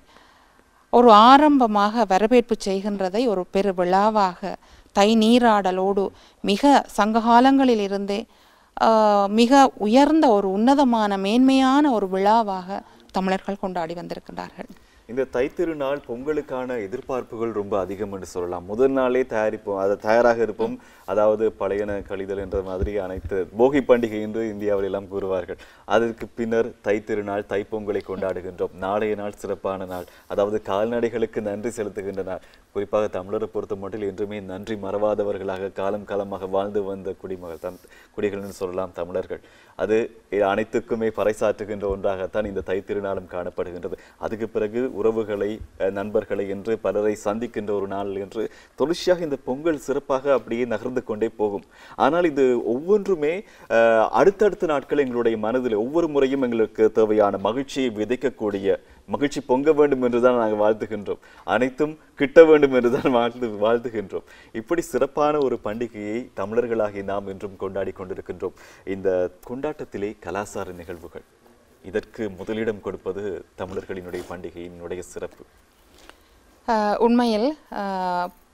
ஒரு ஆரம்பமாக வரவேற்பு செய்கின்றதை ஒரு பெரு விழாவாக தை நீராடலோடு மிக சங்ககாலங்களில் இருந்தே ஆஹ், மிக உயர்ந்த ஒரு உன்னதமான மேன்மையான ஒரு விழாவாக தமிழர்கள் கொண்டாடி வந்திருக்கின்றார்கள் இந்த தைத்திருநாள் பொங்கலுக்கான எதிர்பார்ப்புகள் ரொம்ப அதிகம் என்று சொல்லலாம் முதல் நாளே தயாரிப்போம் அதை தயாராக இருப்போம் அதாவது பழையன கழிதல் என்ற மாதிரி அனைத்து போகி பண்டிகை என்று இந்தியாவில் எல்லாம் கூறுவார்கள் அதற்கு பின்னர் தைத்திருநாள் தைப்பொங்கலை கொண்டாடுகின்றோம் நாளைய நாள் சிறப்பான நாள் அதாவது கால்நடைகளுக்கு நன்றி செலுத்துகின்ற நாள் குறிப்பாக தமிழரை பொறுத்த மட்டும் என்றுமே நன்றி மறவாதவர்களாக காலம் காலமாக வாழ்ந்து வந்த குடிமகள் தம் குடிகள்னு சொல்லலாம் தமிழர்கள் அது அனைத்துக்குமே பறைசாற்றுகின்ற ஒன்றாகத்தான் இந்த தைத்திருநாளும் காணப்படுகின்றது அதுக்கு பிறகு உறவுகளை அஹ், நண்பர்களை என்று பலரை சந்திக்கின்ற ஒரு நாள் என்று தொடர்ச்சியாக இந்த பொங்கல் சிறப்பாக அப்படியே நகர்ந்து கொண்டே போகும் ஆனால் இது ஒவ்வொன்றுமே அஹ், அடுத்தடுத்த நாட்கள் எங்களுடைய மனதில் ஒவ்வொரு முறையும் எங்களுக்கு தேவையான மகிழ்ச்சியை விதைக்கக்கூடிய மகிழ்ச்சி பொங்க வேண்டும் என்றுதான் நாங்கள் வாழ்த்துகின்றோம் அனைத்தும் கிட்ட வேண்டும் என்றுதான் வாழ்த்து வாழ்த்துகின்றோம் இப்படி சிறப்பான ஒரு பண்டிகையை தமிழர்களாகி நாம் இன்றும் கொண்டாடி கொண்டிருக்கின்றோம் இந்த கொண்டாட்டத்திலே கலாசார நிகழ்வுகள் இதற்கு முதலிடம் கொடுப்பது தமிழர்களினுடைய பண்டிகையினுடைய சிறப்பு ஆஹ் உண்மையில் ஆஹ்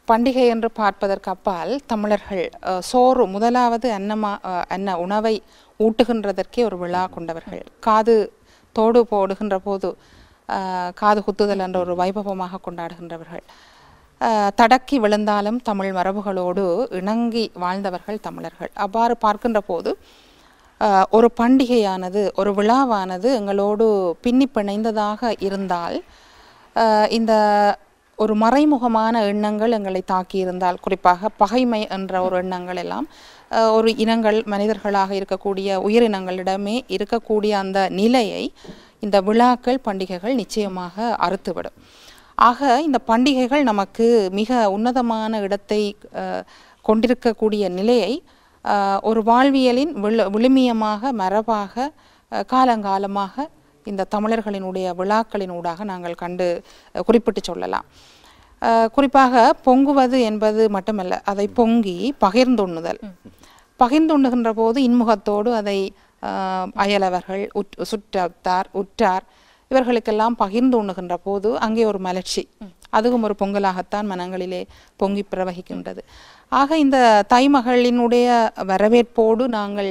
பண்டிகை என்று பார்ப்பதற்கு அப்பால் தமிழர்கள் அஹ், சோறு முதலாவது அன்னமா அஹ், அன்ன உணவை ஊட்டுகின்றதற்கே ஒரு விழா கொண்டவர்கள் காது தோடு போடுகின்ற போது அஹ், காது குத்துதல் என்ற ஒரு வைபவமாக கொண்டாடுகின்றவர்கள் அஹ், தடக்கி விழுந்தாலும் தமிழ் மரபுகளோடு இணங்கி வாழ்ந்தவர்கள் தமிழர்கள் அவ்வாறு பார்க்கின்ற போது அஹ், ஒரு பண்டிகையானது ஒரு விழாவானது எங்களோடு பின்னி பிணைந்ததாக இருந்தால் அஹ், இந்த ஒரு மறைமுகமான எண்ணங்கள் எங்களை தாக்கியிருந்தால் குறிப்பாக பகைமை என்ற ஒரு எண்ணங்கள் எல்லாம் அஹ், ஒரு இனங்கள் மனிதர்களாக இருக்கக்கூடிய உயிரினங்களிடமே இருக்கக்கூடிய அந்த நிலையை இந்த விழாக்கள் பண்டிகைகள் நிச்சயமாக அறுத்துவிடும் ஆக இந்த பண்டிகைகள் நமக்கு மிக உன்னதமான இடத்தை அஹ், கொண்டிருக்கக்கூடிய நிலையை அஹ், ஒரு வாழ்வியலின் விழு விழுமியமாக மரபாக அஹ், காலங்காலமாக இந்த தமிழர்களினுடைய விழாக்களின் ஊடாக நாங்கள் கண்டு அஹ், குறிப்பிட்டு சொல்லலாம் அஹ், குறிப்பாக பொங்குவது என்பது மட்டுமல்ல அதை பொங்கி பகிர்ந்துண்ணுதல் பகிர்ந்துண்ணுகின்ற போது இன்முகத்தோடு அதை அஹ், அயலவர்கள் உற் சுற்றத்தார் உற்றார் இவர்களுக்கெல்லாம் பகிர்ந்து உண்ணுகின்ற போது அங்கே ஒரு மலர்ச்சி அதுவும் ஒரு பொங்கலாகத்தான் மனங்களிலே பொங்கி பிரவகிக்கின்றது ஆக இந்த தாய்மகளினுடைய வரவேற்போடு நாங்கள்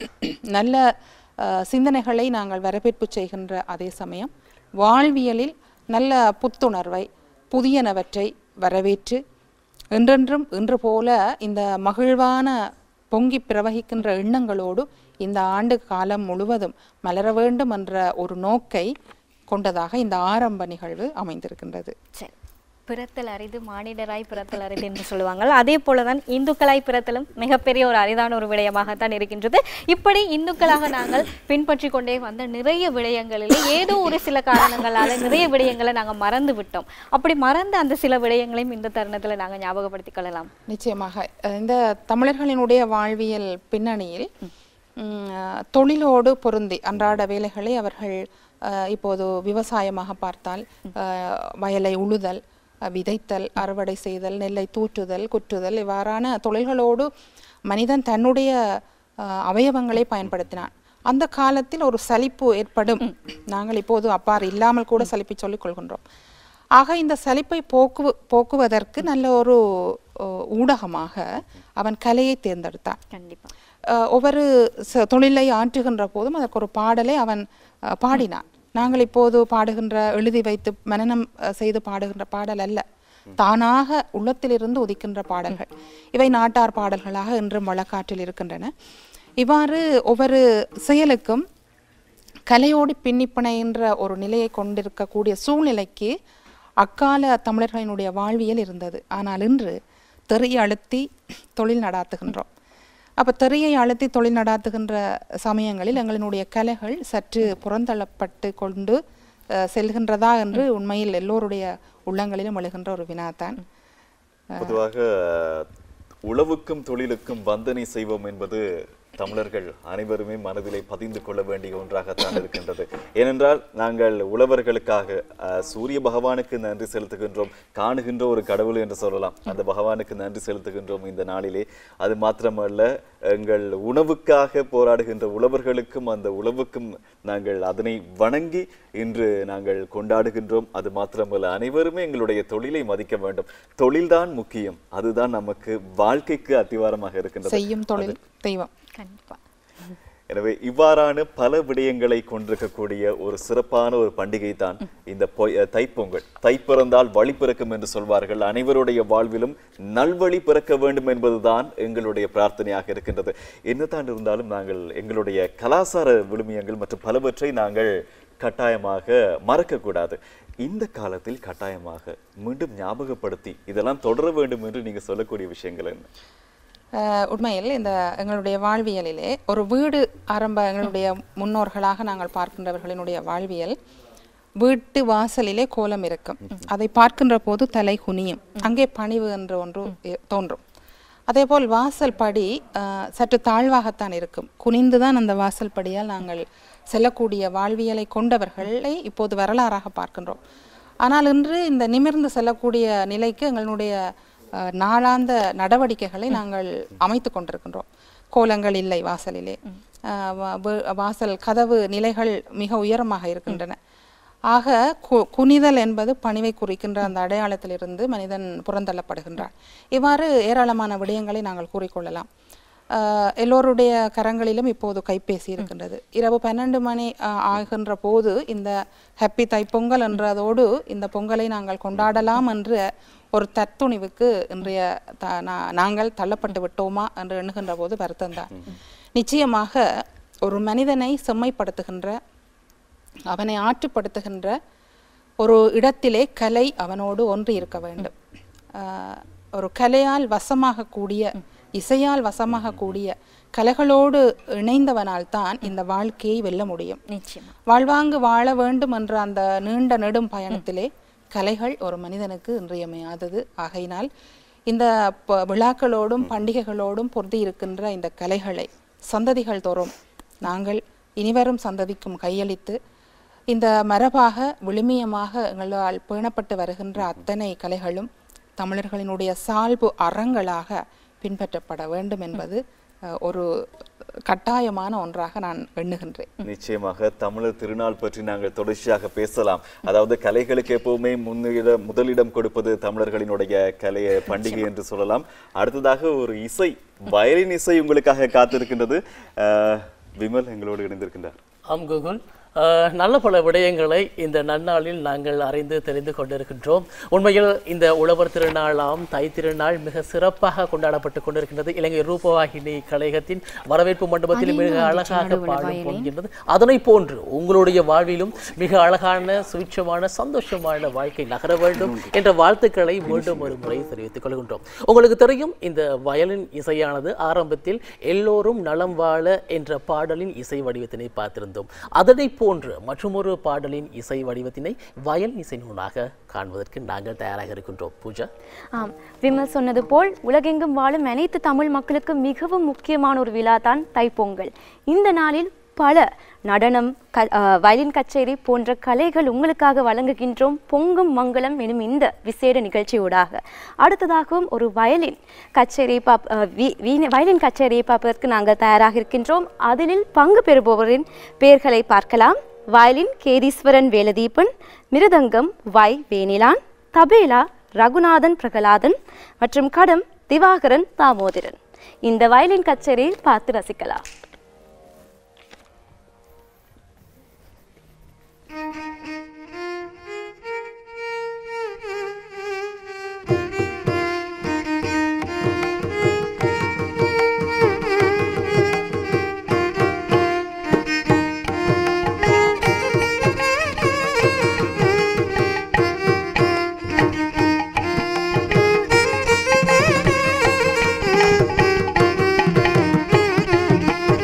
நல்ல அஹ், சிந்தனைகளை நாங்கள் வரவேற்பு செய்கின்ற அதே சமயம் வாழ்வியலில் நல்ல புத்துணர்வை புதியனவற்றை வரவேற்று என்றென்றும் இன்று போல இந்த மகிழ்வான பொங்கி பிரவகிக்கின்ற எண்ணங்களோடு இந்த ஆண்டு காலம் முழுவதும் மலர வேண்டும் என்ற ஒரு நோக்கை கொண்டதாக இந்த ஆரம்ப நிகழ்வு அமைந்திருக்கின்றது சரி பிறத்தல் அரிது மானிடராய் பிறத்தல் அரிது என்று சொல்லுவாங்க அதே போலதான் இந்துக்களாய் பிறத்தலும் மிகப்பெரிய ஒரு அரிதான ஒரு விடயமாகத்தான் இருக்கின்றது இப்படி இந்துக்களாக நாங்கள் பின்பற்றி கொண்டே வந்த நிறைய விடயங்களிலே ஏதோ ஒரு சில காரணங்களால நிறைய விடயங்களை நாங்கள் மறந்து விட்டோம் அப்படி மறந்த அந்த சில விடயங்களையும் இந்த தருணத்துல நாங்கள் ஞாபகப்படுத்திக் கொள்ளலாம் நிச்சயமாக அஹ் இந்த தமிழர்களினுடைய வாழ்வியல் பின்னணியில் ம், அஹ், தொழிலோடு பொருந்தி அன்றாட வேலைகளை அவர்கள் அஹ், இப்போது விவசாயமாக பார்த்தால் அஹ், வயலை உழுதல் அஹ், விதைத்தல் அறுவடை செய்தல் நெல்லை தூற்றுதல் குற்றுதல் இவ்வாறான தொழில்களோடு மனிதன் தன்னுடைய அஹ், அவயவங்களை பயன்படுத்தினான் அந்த காலத்தில் ஒரு சலிப்பு ஏற்படும் நாங்கள் இப்போது அப்பாறு இல்லாமல் கூட சலிப்பை சொல்லிக் கொள்கின்றோம் ஆக இந்த சலிப்பை போக்கு போக்குவதற்கு நல்ல ஒரு ஓ, ஊடகமாக அவன் கலையை தேர்ந்தெடுத்தான் கண்டிப்பா அஹ், ஒவ்வொரு ச- தொழிலை ஆற்றுகின்ற போதும் அதற்கு ஒரு பாடலை அவன் அஹ், பாடினான் நாங்கள் இப்போது பாடுகின்ற எழுதி வைத்து மனனம் அஹ், செய்து பாடுகின்ற பாடல் அல்ல தானாக உள்ளத்திலிருந்து உதிக்கின்ற பாடல்கள் இவை நாட்டார் பாடல்களாக இன்றும் வழக்காற்றில் இருக்கின்றன இவ்வாறு ஒவ்வொரு செயலுக்கும் கலையோடு பின்னிப்பிணைகின்ற ஒரு நிலையை கொண்டிருக்கக்கூடிய சூழ்நிலைக்கு அக்கால தமிழர்களினுடைய வாழ்வியல் இருந்தது ஆனால் இன்று தெறியை அழுத்தி தொழில் நடாத்துகின்றோம் அப்போ தெறியை அழுத்தி தொழில் நடாத்துகின்ற சமயங்களில் எங்களினுடைய கலைகள் சற்று புறந்தள்ளப்பட்டு கொண்டு அஹ், செல்கின்றதா என்று உண்மையில் எல்லோருடைய உள்ளங்களிலும் எழுகின்ற ஒரு வினாதான் பொதுவாக உழவுக்கும் தொழிலுக்கும் வந்தனை செய்வோம் என்பது தமிழர்கள் அனைவருமே மனதிலே பதிந்து கொள்ள வேண்டிய ஒன்றாகத்தான் இருக்கின்றது ஏனென்றால் நாங்கள் உழவர்களுக்காக அஹ், சூரிய பகவானுக்கு நன்றி செலுத்துகின்றோம் காணுகின்ற ஒரு கடவுள் என்று சொல்லலாம் அந்த பகவானுக்கு நன்றி செலுத்துகின்றோம் இந்த நாளிலே அது மாத்திரமல்ல எங்கள் உணவுக்காக போராடுகின்ற உழவர்களுக்கும் அந்த உழவுக்கும் நாங்கள் அதனை வணங்கி இன்று நாங்கள் கொண்டாடுகின்றோம் அது மாத்திரமல்ல அனைவருமே எங்களுடைய தொழிலை மதிக்க வேண்டும் தொழில்தான் முக்கியம் அதுதான் நமக்கு வாழ்க்கைக்கு அத்திவாரமாக இருக்கின்றது செய்யும் தொழில் தெய்வம் கண்டிப்பா எனவே இவ்வாறான பல விடயங்களை கொண்டிருக்கக்கூடிய ஒரு சிறப்பான ஒரு பண்டிகை தான் இந்த பொய்- அஹ் தைப்பொங்கல் தை பிறந்தால் வழி பிறக்கும் என்று சொல்வார்கள் அனைவருடைய வாழ்விலும் நல்வழி பிறக்க வேண்டும் என்பதுதான் எங்களுடைய பிரார்த்தனையாக இருக்கின்றது என்னதான் இருந்தாலும் நாங்கள் எங்களுடைய கலாசார விழுமியங்கள் மற்றும் பலவற்றை நாங்கள் கட்டாயமாக மறக்கக்கூடாது இந்த காலத்தில் கட்டாயமாக மீண்டும் ஞாபகப்படுத்தி இதெல்லாம் தொடர வேண்டும் என்று நீங்க சொல்லக்கூடிய விஷயங்கள் என்ன அஹ் உண்மையில் இந்த எங்களுடைய வாழ்வியலிலே ஒரு வீடு ஆரம்ப எங்களுடைய முன்னோர்களாக நாங்கள் பார்க்கின்றவர்களினுடைய வாழ்வியல் வீட்டு வாசலிலே கோலம் இருக்கும் அதை பார்க்கின்ற போது தலை குனியும் அங்கே பணிவு என்ற ஒன்று எ- தோன்றும் அதேபோல் வாசல் படி அஹ், சற்று தாழ்வாகத்தான் இருக்கும் குனிந்துதான் அந்த வாசல் படியால் நாங்கள் செல்லக்கூடிய வாழ்வியலை கொண்டவர்களை இப்போது வரலாறாக பார்க்கின்றோம் ஆனால் இன்று இந்த நிமிர்ந்து செல்லக்கூடிய நிலைக்கு எங்களுடைய அஹ், நாளாந்த நடவடிக்கைகளை நாங்கள் அமைத்து கொண்டிருக்கின்றோம் கோலங்கள் இல்லை வாசலிலே அஹ், வா- வே- வாசல் கதவு நிலைகள் மிக உயரமாக இருக்கின்றன ஆக கு- குனிதல் என்பது பணிவை குறிக்கின்ற அந்த அடையாளத்திலிருந்து மனிதன் புறந்தள்ளப்படுகின்றான் இவ்வாறு ஏராளமான விடயங்களை நாங்கள் கூறிக்கொள்ளலாம் ஆஹ் எல்லோருடைய கரங்களிலும் இப்போது கைபேசி இருக்கின்றது இரவு பன்னெண்டு மணி ஆஹ், ஆகின்ற போது இந்த ஹாப்பி தைப்பொங்கல் என்றதோடு இந்த பொங்கலை நாங்கள் கொண்டாடலாம் என்ற ஒரு தத்துணிவுக்கு இன்றைய த- நா- நாங்கள் தள்ளப்பட்டு விட்டோமா என்று எண்ணுகின்ற போது வருத்தம்தான் நிச்சயமாக ஒரு மனிதனை செம்மைப்படுத்துகின்ற அவனை ஆற்றுப்படுத்துகின்ற ஒரு இடத்திலே கலை அவனோடு ஒன்றி இருக்க வேண்டும் ஆஹ் ஒரு கலையால் வசமாகக்கூடிய இசையால் வசமாகக்கூடிய கலைகளோடு இணைந்தவனால் தான் இந்த வாழ்க்கையை வெல்ல முடியும் நிச்சயமா வாழ்வாங்கு வாழ வேண்டும் என்ற அந்த நீண்ட நெடும் பயணத்திலே கலைகள் ஒரு மனிதனுக்கு இன்றியமையாதது ஆகையினால் இந்த ப- விழாக்களோடும் பண்டிகைகளோடும் பொருந்தி இருக்கின்ற இந்த கலைகளை சந்ததிகள் தோறும் நாங்கள் இனிவரும் சந்ததிக்கும் கையளித்து இந்த மரபாக விழுமியமாக எங்களால் பேணப்பட்டு வருகின்ற அத்தனை கலைகளும் தமிழர்களினுடைய சால்பு அறங்களாக பின்பற்றப்பட வேண்டும் என்பது அஹ், ஒரு கட்டாயமான ஒன்றாக நான் எண்ணுகின்றேன் நிச்சயமாக தமிழர் திருநாள் பற்றி நாங்கள் தொடர்ச்சியாக பேசலாம் அதாவது கலைகளுக்கு எப்பவுமே முன்னிடம் முதலிடம் கொடுப்பது தமிழர்களினுடைய கலை பண்டிகை என்று சொல்லலாம் அடுத்ததாக ஒரு இசை வயலின் இசை உங்களுக்காக காத்திருக்கின்றது அஹ், விமல் எங்களோடு இணைந்திருக்கின்றார் ஆம் கூகுள் அஹ், நல்ல பல விடயங்களை இந்த நன்னாளில் நாங்கள் அறிந்து தெரிந்து கொண்டிருக்கின்றோம் உண்மையில் இந்த உழவர் திருநாளாம் தை திருநாள் மிக சிறப்பாக கொண்டாடப்பட்டு கொண்டிருக்கின்றது இலங்கை ரூபவாகினி கழகத்தின் வரவேற்பு மண்டபத்தில் மிக அழகாக பாடும் போகின்றது அதனை போன்று உங்களுடைய வாழ்விலும் மிக அழகான சுவிட்சமான சந்தோஷமான வாழ்க்கை நகர வேண்டும் என்ற வாழ்த்துக்களை மீண்டும் ஒரு முறை தெரிவித்துக் கொள்கின்றோம் உங்களுக்கு தெரியும் இந்த வயலின் இசையானது ஆரம்பத்தில் எல்லோரும் நலம் வாழ என்ற பாடலின் இசை வடிவத்தினை பார்த்திருந்தோம் அதனை போன்று மற்றொரு பாடலின் இசை வடிவத்தினை வயல் இசை நூலாக காண்பதற்கு நாங்கள் தயாராக இருக்கின்றோம் பூஜா ஆம் விமல் சொன்னது போல் உலகெங்கும் வாழும் அனைத்து தமிழ் மக்களுக்கு மிகவும் முக்கியமான ஒரு விழா தான் தைப்பொங்கல் இந்த நாளில் பல நடனம் க அஹ், வயலின் கச்சேரி போன்ற கலைகள் உங்களுக்காக வழங்குகின்றோம் பொங்கும் மங்களம் எனும் இந்த விசேட நிகழ்ச்சியூடாக அடுத்ததாகவும் ஒரு வயலின் கச்சேரி பாப் அஹ், வீ- வீணை- வயலின் கச்சேரியை பார்ப்பதற்கு நாங்கள் தயாராக இருக்கின்றோம் அதில் பங்கு பெறுபவரின் பெயர்களை பார்க்கலாம் வயலின் கேதீஸ்வரன் வேலதீபன் மிருதங்கம் வை வேணிலான் தபேலா ரகுநாதன் பிரகலாதன் மற்றும் கடம் திவாகரன் தாமோதரன் இந்த வயலின் கச்சேரியை பார்த்து ரசிக்கலாம் Thank you.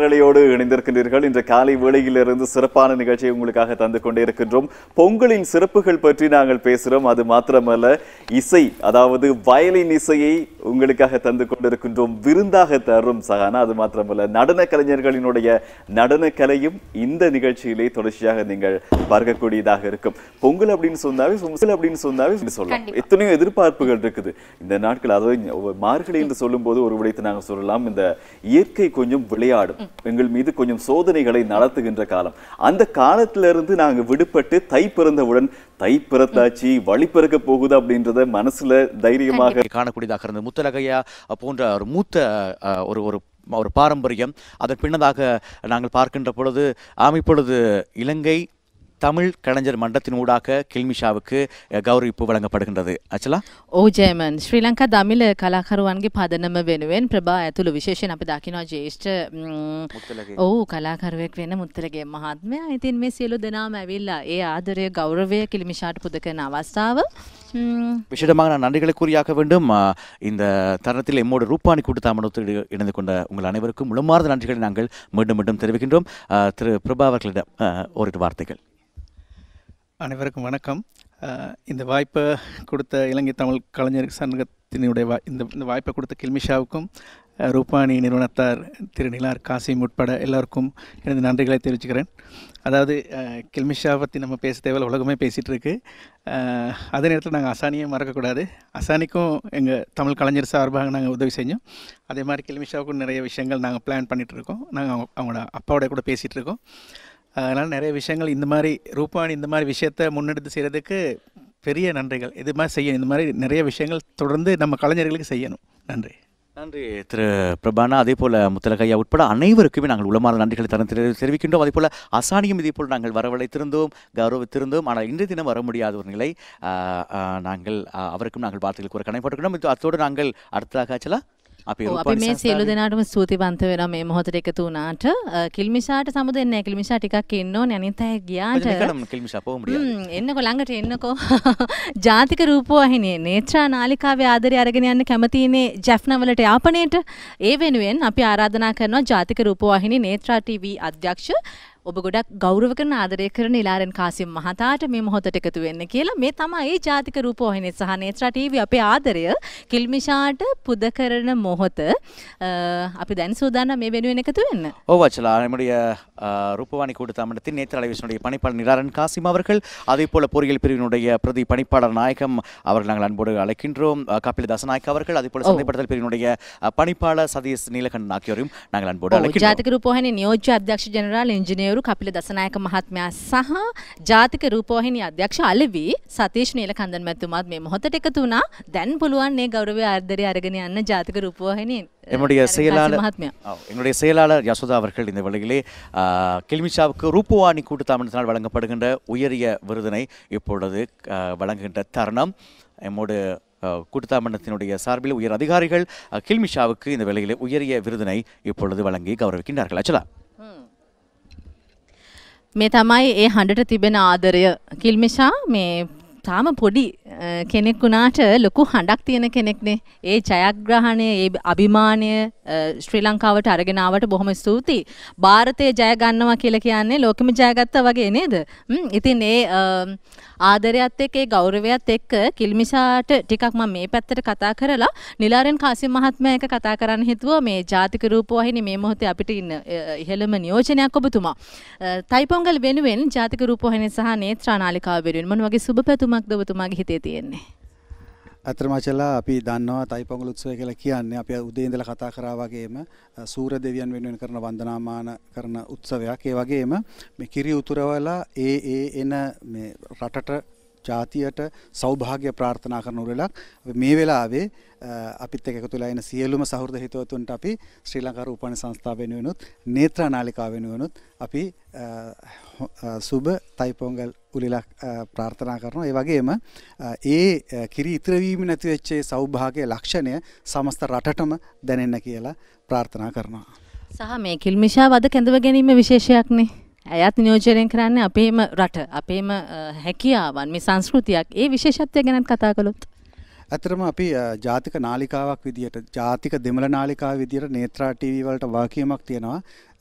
நேரலையோடு இணைந்திருக்கின்றீர்கள் இன்று காலை வேளையிலிருந்து சிறப்பான நிகழ்ச்சியை உங்களுக்காக தந்து கொண்டே இருக்கின்றோம் பொங்கலின் சிறப்புகள் பற்றி நாங்கள் பேசுகிறோம் அது மாத்திரமல்ல இசை அதாவது வயலின் இசையை உங்களுக்காக தந்து கொண்டிருக்கின்றோம் விருந்தாக தரும் சகானா அது மாத்திரமல்ல நடன கலைஞர்களினுடைய நடன கலையும் இந்த நிகழ்ச்சியிலே தொடர்ச்சியாக நீங்கள் பார்க்கக்கூடியதாக இருக்கும் பொங்கல் அப்படின்னு சொன்னாவே பொங்கல் அப்படின்னு சொன்னாவே சொல்லலாம் எத்தனையோ எதிர்பார்ப்புகள் இருக்குது இந்த நாட்கள் அதாவது மார்கழி என்று சொல்லும்போது ஒரு விடயத்தை நாங்கள் சொல்லலாம் இந்த இயற்கை கொஞ்சம் விளையாடும் எங்கள் மீது கொஞ்சம் சோதனைகளை நடத்துகின்ற காலம் அந்த காலத்திலிருந்து நாங்க விடுபட்டு தை பிறந்தவுடன் தை பிறந்தாச்சு வழி பிறக்க போகுது அப்படின்றத மனசுல தைரியமாக காணக்கூடியதாக இருந்தது முத்தலகையா போன்ற ஒரு மூத்த அஹ், ஒரு ஒரு ஒரு பாரம்பரியம் அதன் பின்னதாக நாங்கள் பார்க்கின்ற பொழுது ஆம் இப்பொழுது இலங்கை தமிழ் கலைஞர் மன்றத்தின் ஊடாக கில்மிஷாவுக்கு அஹ், கௌரவிப்பு வழங்கப்படுகின்றது ஆச்சலா ඕ ජයමන් ශ්‍රී ලංකා දමිල කලාකරුවන්ගේ පදනම වෙනුවෙන් ප්‍රභා ඇතුළු විශේෂයෙන් අපි දකිනවා ජේෂ්ඨ ම්, ඔව් කලාකරුවෙක් වෙන මුත්තලගේ මහත්මයා ඉතින් මේ සියලු දෙනාම ඇවිල්ලා ඒ ආදරය ගෞරවය කිලිමිෂාට පුද කරන අවස්ථාව ම්, விசேடமாக நான் நன்றிகளை கூறியாக வேண்டும் அஹ், இந்த தருணத்தில் எம்மோடு ரூபானி கூட்டுத்தாமனத்தோடு இணைந்து கொண்ட உங்கள் அனைவருக்கும் முழுமார்ந்த நன்றிகளை நாங்கள் மீண்டும் மீண்டும் தெரிவிக்கின்றோம் அஹ், திரு பிரபா அவர்களிடம் அஹ், ஓரிரு வார்த்தைகள் அனைவருக்கும் வணக்கம் அஹ் இந்த வாய்ப்பை கொடுத்த இலங்கை தமிழ் கலைஞர் சங்கத்தினுடைய வா இந்த இந்த வாய்ப்பை கொடுத்த கில்மிஷாவுக்கும் அஹ் ரூபானி நிறுவனத்தார் திரு நிலார் காசிம் உட்பட எல்லாருக்கும் எனது நன்றிகளை தெரிவிச்சுக்கிறேன் அதாவது அஹ், கில்மிஷா பற்றி நம்ம பேச தேவையில்ல உலகமே பேசிகிட்டு இருக்கு அஹ், அதே நேரத்தில் நாங்கள் அசானியை மறக்கக்கூடாது அசானிக்கும் எங்கள் தமிழ் கலைஞர் சார்பாக நாங்கள் உதவி செஞ்சோம் அதே மாதிரி கில்மிஷாவுக்கும் நிறைய விஷயங்கள் நாங்கள் பிளான் பண்ணிகிட்டு இருக்கோம் நாங்கள் அவங்க அவங்களோட அப்பாவோட கூட பேசிகிட்டு இருக்கோம் அதனால் நிறைய விஷயங்கள் இந்த மாதிரி ரூபானி இந்த மாதிரி விஷயத்த முன்னெடுத்து செய்கிறதுக்கு பெரிய நன்றிகள் இது மாதிரி செய்யணும் இந்த மாதிரி நிறைய விஷயங்கள் தொடர்ந்து நம்ம கலைஞர்களுக்கு செய்யணும் நன்றி நன்றி திரு பிரபானா அதே போல முத்தலகையா உட்பட அனைவருக்குமே நாங்கள் உளமார்ந்த நன்றிகளை தரம் தெரி- தெரிவிக்கின்றோம் அதே போல அசானியும் இதே போல் நாங்கள் வரவழைத்திருந்தோம் கௌரவித்திருந்தோம் ஆனால் இன்றைய தினம் வர முடியாத ஒரு நிலை ஆஹ், ஆஹ், நாங்கள் ஆஹ், அவருக்கும் நாங்கள் வார்த்தைகள் கூற கணைப்பட்டிருக்கிறோம் இது අතෝට நாங்கள் அடுத்ததாக ஆச்சலா අපේ ඔව්, අපි රූපවාහිනී මේ සියලු සංස්ථාවේ- දෙනාටම ස්තුතිවන්ත වෙනවා මේ මොහොතට එකතු වුණාට අ, කිල්මිෂාට සමුද එන්න කිල්මිෂා ටිකක් එන්න ඕනේ අනිත් අය ගියාට கொஞ்சம் நிக்கணும், கில்மிஷா போக முடியாது ම්, එන්නකො ළඟට එන්නකෝ ජාතික රූපවාහිනියේ නේත්‍රා නාලිකාවේ ආදරය අරගෙන යන්න කැමතිනේ ජැෆ්නවලට යාපනයට ඒ වෙනුවෙන් අපි ආරාධනා කරනවා ජාතික රූපවාහිනී නේත්‍රා TV අධ්‍යක්ෂ ඔබ ගොඩක් ගෞරව කරන ආදරය කරන ඉලාරෙන් කාසිම් මහතාට මේ මොහොතට එකතු වෙන්න කියලා මේ තමයි ජාතික රූපවාහිනිය සහ නේත්‍රා TV අපේ ආදරය කිල්මිෂාට පුද කරන මොහොත අ, අපි දැන් සූදානම් මේ වෙනුවෙන් එකතු වෙන්න ஓ ஆச்சலா நம்முடைய ஆஹ், ரூபவாணி கூட்டத்தாமடத்தின் நேற்று அலைவசனுடைய பணிப்பாளர் நிராரன் காசிம் அவர்கள் அதே போல பொறியியல் பிரிவினுடைய பிரதி பணிப்பாளர் நாயகம் அவர்கள் நாங்கள் அன்போடு அழைக்கின்றோம் அஹ், கபில தசநாயக் அவர்கள் அதே போல சந்தைப்படுத்தல் பிரிவினுடைய அஹ், பணிப்பாளர் சதீஷ் நீலகண்டன் ஆகியோரையும் நாங்கள் அன்போடு ඔව්, அழைக்கின்றோம் ජාතික රූපවාහිනී නියෝජ්‍ය අධ්‍යක්ෂ ජෙනරාල් ඉංජිනේරු කපිල දසනායක මහත්මයා සහ ජාතික රූපවාහිනී අධ්‍යක්ෂ අලවි සතීෂ් නීලකන්දන් මැතිතුමාත් මේ මොහොතට එකතු වුණා. දැන් පුළුවන් මේ ගෞරවය ආදරය අරගෙන යන්න ජාතික රූපවාහිනී என்னுடைய செயலாளர் மகாத்மியா ஆ, எங்களுடைய செயலாளர் யசோதா அவர்கள் இந்த வேளையிலே ஆ, கில்மிஷாவுக்கு ரூபவாணி கூட்டுத்தாமனத்தினால் வழங்கப்படுகின்ற உயரிய விருதினை இப்பொழுது ஆ, வழங்குகின்ற தருணம் எம்மோடு ஆ, கூட்டுத்தாமனத்தினுடைய சார்பில் உயர் அதிகாரிகள் ஆ, கில்மிஷாவுக்கு இந்த வேளையிலே உயரிய விருதினை இப்பொழுது வழங்கி கௌரவிக்கின்றார்கள் அச்சலா මේ තමයි ඒ හඬට තිබෙන ආදරය කිල්මිෂා මේ තාම පොඩි අ, කෙනෙක් වුණාට ලොකු හඬක් තියෙන කෙනෙක්නේ ඒ ජයග්‍රහණය ඒ අභිමානය අ, ශ්‍රී ලංකාවට අරගෙනාවට බොහොම ස්තුතියි ಭಾರತය ජය ගන්නවා කියලා කියන්නේ ලෝකෙම ජයගත්තා වගේ නේද ම්, ඉතින් ඒ අ, ආදරයත් එක්ක ඒ ගෞරවයත් එක්ක කිල්මිෂාට ටිකක් මම මේ පැත්තට කතා කරලා නිලාරෙන් කාසිම් මහත්මයා එක කතා කරන්න හිතුවා මේ ජාතික රූපවාහිනී මේ මොහොතේ අපිට ඉන්න අ, ඉහළම නියෝජනයක් ඔබතුමා අ, තයිපොංගල් වෙනුවෙන් ජාතික රූපවාහිනිය සහ නේත්‍රා නාලිකාව වෙනුවෙන් මොන වගේ සුබ පැතුමක්ද ඔබතුමාගේ හිතේ තියෙන්නේ අත්‍රමචලා අපි දන්නවා තයිපොංගල උත්සවය කියලා කියන්නේ අපි උදේ ඉඳලා කතා කරා වගේම අ, සූර්ය දෙවියන් වෙනුවෙන් කරන වන්දනාමාන කරන උත්සවයක්. ඒ වගේම මේ කිරි උතුරවලා ඒ ඒ එන මේ රටට ජාතියට සෞභාග්‍ය ප්‍රාර්ථනා කරන උරලක් අපි මේ වෙලාවේ අ, අපිත් එක්ක එකතු වෙලා ඉන්න සියලුම සහෘද හිතවතුන්ට අපි ශ්‍රී ලංකා රූපවාහිනී සංස්ථාව වෙනුවෙනුත් නේත්‍රා නාලිකාව වෙනුවෙනුත් අපි අ, හො- අ, සුබ තයිපොංගල් උලිලක් අ, ප්‍රාර්ථනා කරනවා. ඒ වගේම අ, ඒ අ, කිරි ඉතිරවීම නැති වෙච්ච ඒ සෞභාග්‍ය ලක්ෂණය සමස්ත රටටම දැනෙන්න කියලා ප්‍රාර්ථනා කරනවා. සහ මේ කිල්මිෂා වද කැඳව ගැනීම විශේෂයක්නේ ඇයත් නියෝජනය කරන්න අපේම රට අපේම අ, හැකියාවන් මේ සංස්කෘතියක් ඒ විශේෂත්වය ගැනත් කතා කළොත් ඇතරම අපි අ, ජාතික නාලිකාවක් විදියට ජාතික දෙමළ නාලිකාව විදියට නේත්‍රා ටීවී වලට වාකියමක් තියෙනවා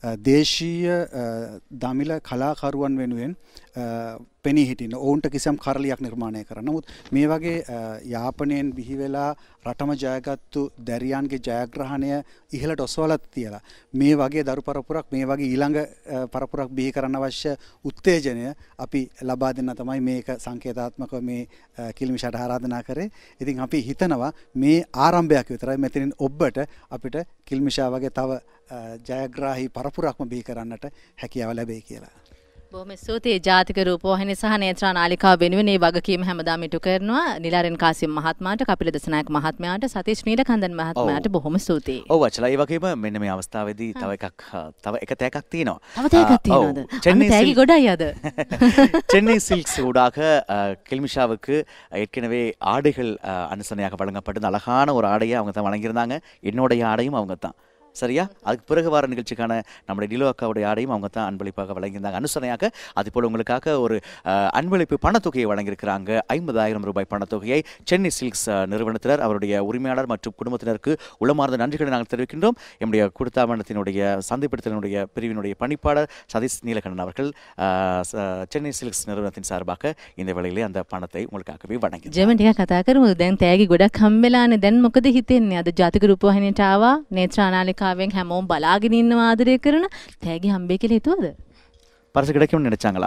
දේශීය අ, දමිල කලාකරුවන් වෙනුවෙන් අ, පෙනී හිටින්න ඔවුන්ට කිසිම් කරලියක් නිර්මාණය කර නමුත් මේ වගේ අ, යාපනයෙන් බිහි වෙලා රටම ජයගත්තු දැරියන්ගේ ජයග්‍රහණය ඉහලට ඔස්වලත් තියලා මේ වගේ දරු පරපුරක් මේ වගේ ඊළඟ අ, පරපුරක් බිහි කරන්න අවශ්‍ය උත්තේජනය අපි ලබා දෙන්න තමයි මේක සංකේතාත්මක මේ අ, කිලිමිෂට ආරාධනා කරේ ඉතින් අපි හිතනවා මේ ආරම්භයක් විතරයි මෙතනින් ඔබ්බට අපිට කිල්මිෂා වගේ තව අ, ජයග්‍රාහි පරපුරක්ම බිහි කරන්නට හැකියාව ලැබේ කියලා. බොහොම ස්තුතියි ජාතික රූපවාහිනී සහ නේත්‍රා නාලිකාව වෙනුවෙන් මේ වගකීම හැමදාම ඉටු කරනවා නිලාරෙන් කාසිම් මහත්මයාට කපිල දසනායක මහත්මයාට සතීෂ් නීලකන්දන් මහත්මයාට බොහොම ස්තුතියි. ඔව් අචලා ඒ වගේම මෙන්න මේ අවස්ථාවේදී තව එකක් අ, තව එක තෑගක් තියෙනවා. තව තෑගක් ආ, ඔව්. තියෙනවද? சென்னை අන්න තෑගි சில்க்- ගොඩයි අද. சென்னை சில்க்ஸ் ஊடாக அஹ், கில்மிஷாவுக்கு ஏற்கனவே ஆடைகள் அஹ், அனுசரணையாக வழங்கப்பட்டது அழகான ஒரு ஆடையை அவங்க தான் வழங்கியிருந்தாங்க என்னுடைய ஆடையும் அவங்க தான் சரியா அதுக்கு பிறகு வார நிகழ்ச்சிக்கான நம்முடைய டிலோ அக்காவுடைய ஆடையும் அவங்க தான் அன்பளிப்பாக வழங்கியிருந்தாங்க அனுசரணையாக அதுபோல் உங்களுக்காக ஒரு அஹ், அன்பளிப்பு பணத்தொகையை வழங்கியிருக்கிறாங்க ஐம்பதாயிரம் ரூபாய் பணத்தொகையை சென்னை சில்க்ஸ் அஹ், நிறுவனத்தினர் அவருடைய உரிமையாளர் மற்றும் குடும்பத்தினருக்கு உளமார்ந்த நன்றிகளை நாங்கள் தெரிவிக்கின்றோம் எம்முடைய குடுத்தாமணத்தினுடைய சந்தைப்படுத்தலினுடைய பிரிவினுடைய பணிப்பாளர் சதீஷ் நீலகண்டன் அவர்கள் அஹ், ச- சென்னை சில்க்ஸ் நிறுவனத்தின் சார்பாக இந்த வேளையிலே அந்த பணத்தை உங்களுக்காகவே வழங்கி ජෙමන් ටික කතා කරමු දැන් තෑගි ගොඩක් හම්බෙලානේ දැන් මොකද හිතෙන්නේ අද ජාතික රූපවාහිනියට ආවා නේත්‍රා නාලිකාවෙන් හැමෝම බලාගෙන ඉන්නවා ආදරය කරන තෑගි හම්බේ කියලා හිතුවද? பரிசு கிடைக்கும்னு நினைச்சாங்களா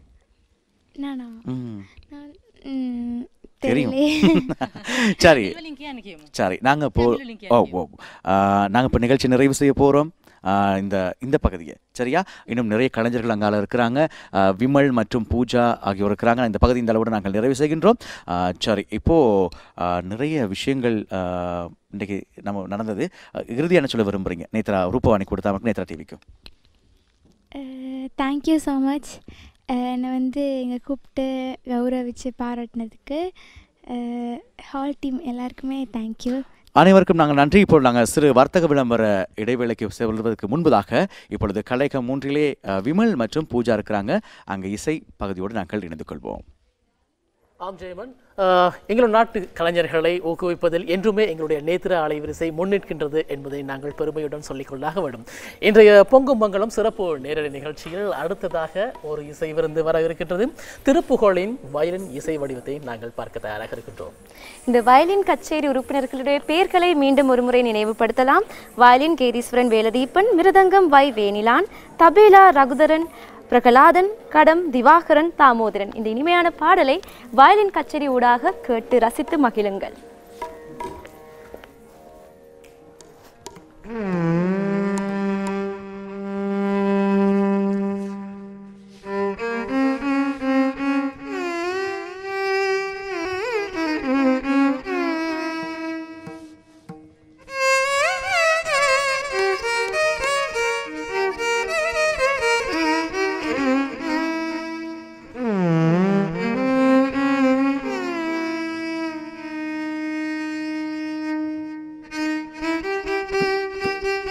நானா ம். நான் ம், தெரியும் தெரியலையே. சரி தமிழ்லையும் கேன்னு கேமு. சரி நாங்கள் இப்போ தமிழ்லையும் கேன்னு ஓ ஓ நாங்கள் இப்போ நிகழ்ச்சி நிறைவு செய்ய போகிறோம் இந்த இந்த பகுதியை சரியா இன்னும் நிறைய கலைஞர்கள் அங்கால இருக்கிறாங்க ஆ, விமல் மற்றும் பூஜா ஆகியோர் இருக்கிறாங்க இந்த பகுதி இந்த அளவோடு நாங்கள் நிறைவு செய்கின்றோம் ஆ, சரி இப்போது நிறைய விஷயங்கள் ஆ, இன்றைக்கு நம்ம நடந்தது ஆ, இறுதியா என்ன சொல்ல விரும்புகிறீங்க நேத்ரா ரூபவாணி கொடுத்தா நேத்ரா டிவிக்கும் தேங்க்யூ ஸோ மச் என்னை வந்து இங்கே கூப்பிட்டு கௌரவிச்சு பாராட்டினதுக்கு ஹால் டீம் எல்லாருக்குமே தேங்க்யூ அனைவருக்கும் நாங்கள் நன்றி இப்போ நாங்கள் சிறு வர்த்தக விளம்பர இடைவேளைக்கு செல்வதற்கு முன்பதாக இப்பொழுது கலைக்கம் மூன்றிலே அஹ், விமல் மற்றும் பூஜா இருக்கிறாங்க அங்கே இசை பகுதியோடு நாங்கள் இணைந்து கொள்வோம் ஆம் ஜெயமன் ஆஹ், எங்களோட நாட்டு கலைஞர்களை ஊக்குவிப்பதில் என்றுமே எங்களுடைய நேத்திர அலைவரிசை முன்னிற்கின்றது என்பதை நாங்கள் பெருமையுடன் சொல்லிக்கொள்ளாக வேண்டும் இன்றைய பொங்கும் மங்கலம் சிறப்பு நேரடி நிகழ்ச்சியில் அடுத்ததாக ஒரு இசை விருந்து வர இருக்கின்றது திருப்புகழின் வயலின் இசை வடிவத்தை நாங்கள் பார்க்க தயாராக இருக்கின்றோம் இந்த வயலின் கச்சேரி உறுப்பினர்களுடைய பெயர்களை மீண்டும் ஒருமுறை நினைவுபடுத்தலாம் வயலின் கேதீஸ்வரன் வேலதீபன் மிருதங்கம் வை வேணிலான் தபேலா ரகுதரன் பிரகலாதன் கடம் திவாகரன் தாமோதரன் இந்த இனிமையான பாடலை வயலின் கச்சேரி ஊடாக கேட்டு ரசித்து மகிழுங்கள் Thank you.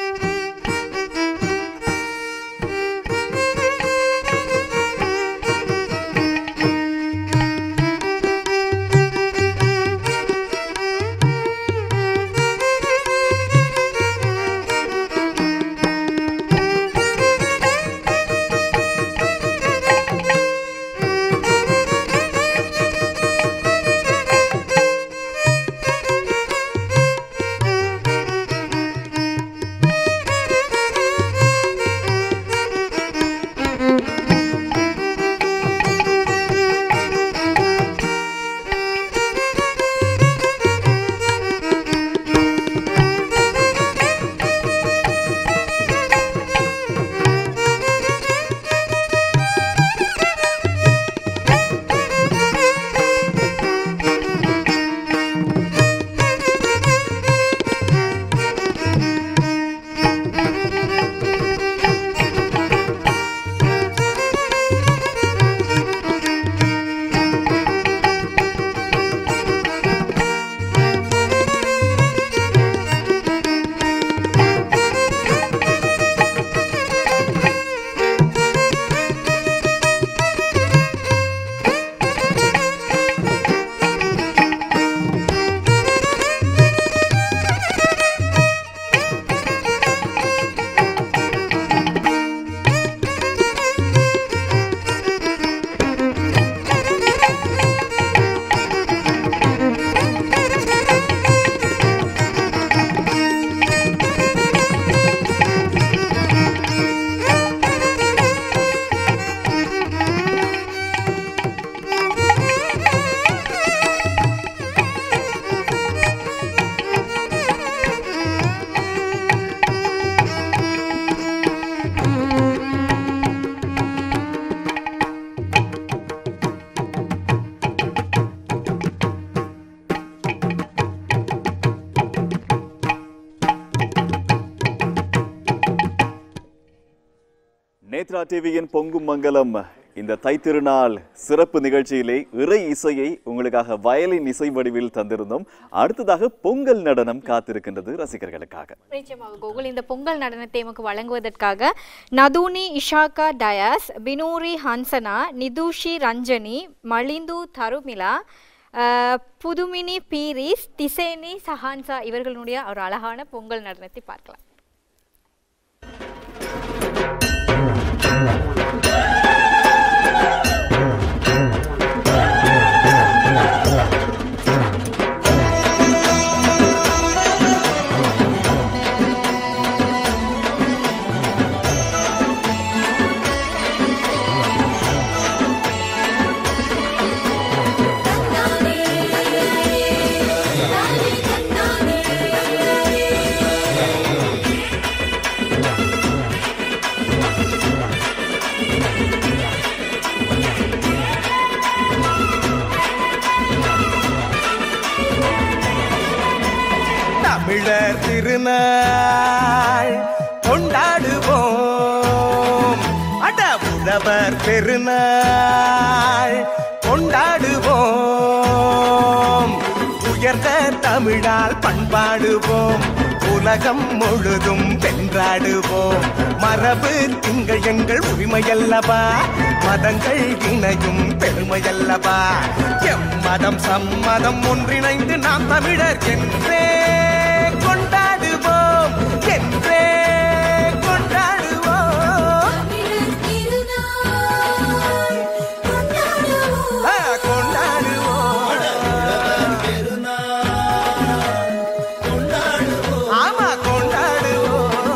நேத்ரா டிவியின் பொங்கும் மங்கலம் இந்த தைத்திருநாள் சிறப்பு நிகழ்ச்சியிலே இறை இசையை உங்களுக்காக வயலின் இசை வடிவில் தந்திருந்தோம் அடுத்ததாக பொங்கல் நடனம் காத்திருக்கின்றது ரசிகர்களுக்காக நிச்சயமாக கோகுல் இந்த பொங்கல் நடனத்தை எமக்கு வழங்குவதற்காக நதுனி இஷாகா டயாஸ் பினூரி ஹன்சனா நிதுஷி ரஞ்சனி மலிந்து தருமிலா அஹ், புதுமினி பீரிஸ் திசேனி சஹான்சா இவர்களுடைய ஒரு அழகான பொங்கல் நடனத்தை பார்க்கலாம் தமிழர் திருநாள் கொண்டாடுவோம் அட உழவர் பெருநாள் கொண்டாடுவோம் உயர்ந்த தமிழால் பண்பாடுவோம் உலகம் முழுதும் வென்றாடுவோம் மரபு திங்கள் எங்கள் உரிமையல்லவா மதங்கள் இணையும் பெருமையல்லவா எம்மதம் சம்மதம் ஒன்றிணைந்து நாம் தமிழர் என்றே கொண்டாடுவோம் என்றே கொண்டாடுவோம் ஆ, கொண்டாடுவோம் ஆமா கொண்டாடுவோம்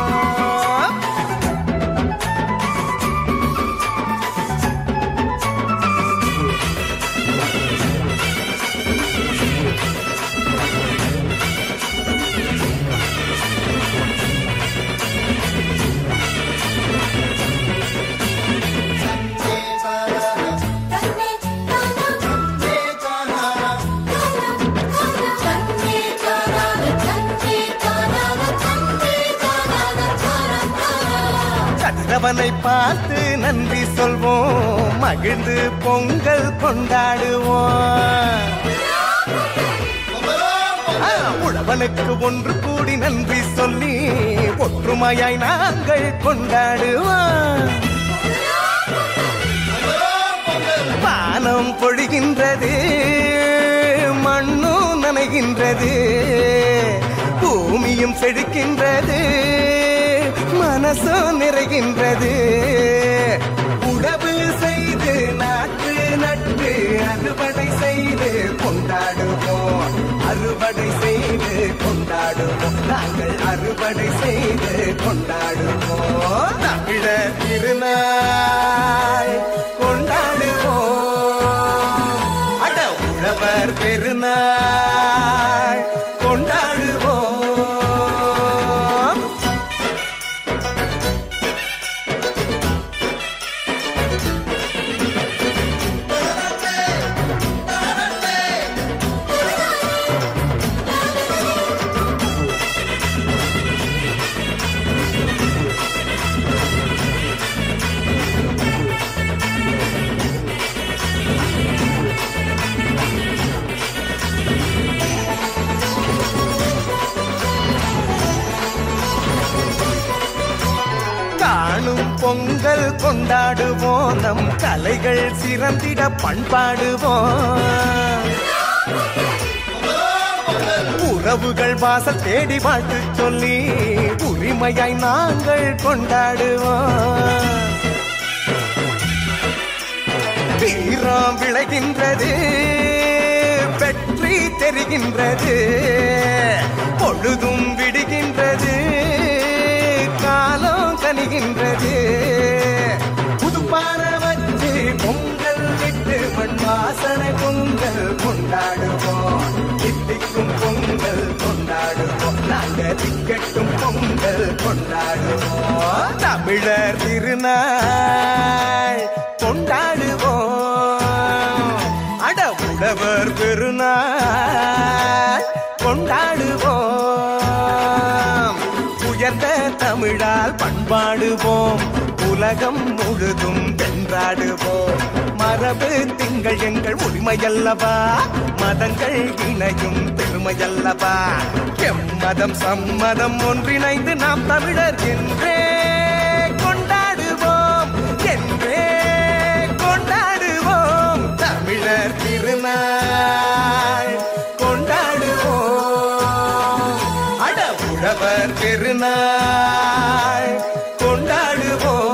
கதிரவனை பார்த்து நன்றி சொல்வோம் மகிழ்ந்து பொங்கல் கொண்டாடுவோம் ஆ, உழவனுக்கு ஒன்று கூடி நன்றி சொல்லி ஒற்றுமையாய் நாங்கள் கொண்டாடுவோம் வானம் பொழிகின்றது மண்ணும் நனைகின்றது பூமியும் செழிக்கின்றது மனசும் நிறைகின்றது உழவு செய்து நாட்டு நட்டு அறுவடை செய்து கொண்டாடுவோம் அறுவடை செய்து கொண்டாடுவோம் நாங்கள் அறுவடை செய்து கொண்டாடுவோம் தமிழர் திருநாள் கொண்டாடுவோம் அட உழவர் பெருநாள் கொண்டாடுவோம் காணும் பொங்கல் கொண்டாடுவோம் நம் கலைகள் சிறந்திட பண்பாடுவோம் உறவுகள் வாசல் தேடி வாழ்த்து சொல்லி உரிமையாய் நாங்கள் கொண்டாடுவோம் வீரம் விளைகின்றது வெற்றி தெரிகின்றது பொழுதும் விடுகின்றது காலம் கனிகின்றது புதுப்பான வச்சு பொங்கல் விட்டு மண் வாசனை பொங்கல் கொண்டாடுவோம் தித்திக்கும் பொங்கல் கொண்டாடுவோம் நாங்க திக்கட்டும் பொங்கல் கொண்டாடுவோம் தமிழர் திருநாள் கொண்டாடுவோம் அட உழவர் பெருநாள் கொண்டாடுவோம் உயர்ந்த தமிழால் பண்பாடுவோம் உலக உலகம் முழுதும் வென்றாடுவோம் மரபு திங்கள் எங்கள் உரிமையல்லவா மதங்கள் இணையும் பெருமையல்லவா எம்மதம் சம்மதம் ஒன்றிணைந்து நாம் தமிழர் என்றே கொண்டாடுவோம் என்றே கொண்டாடுவோம் தமிழர் திருநாள் கொண்டாடுவோம் அட உழவர் திருநாள் கொண்டாடுவோம்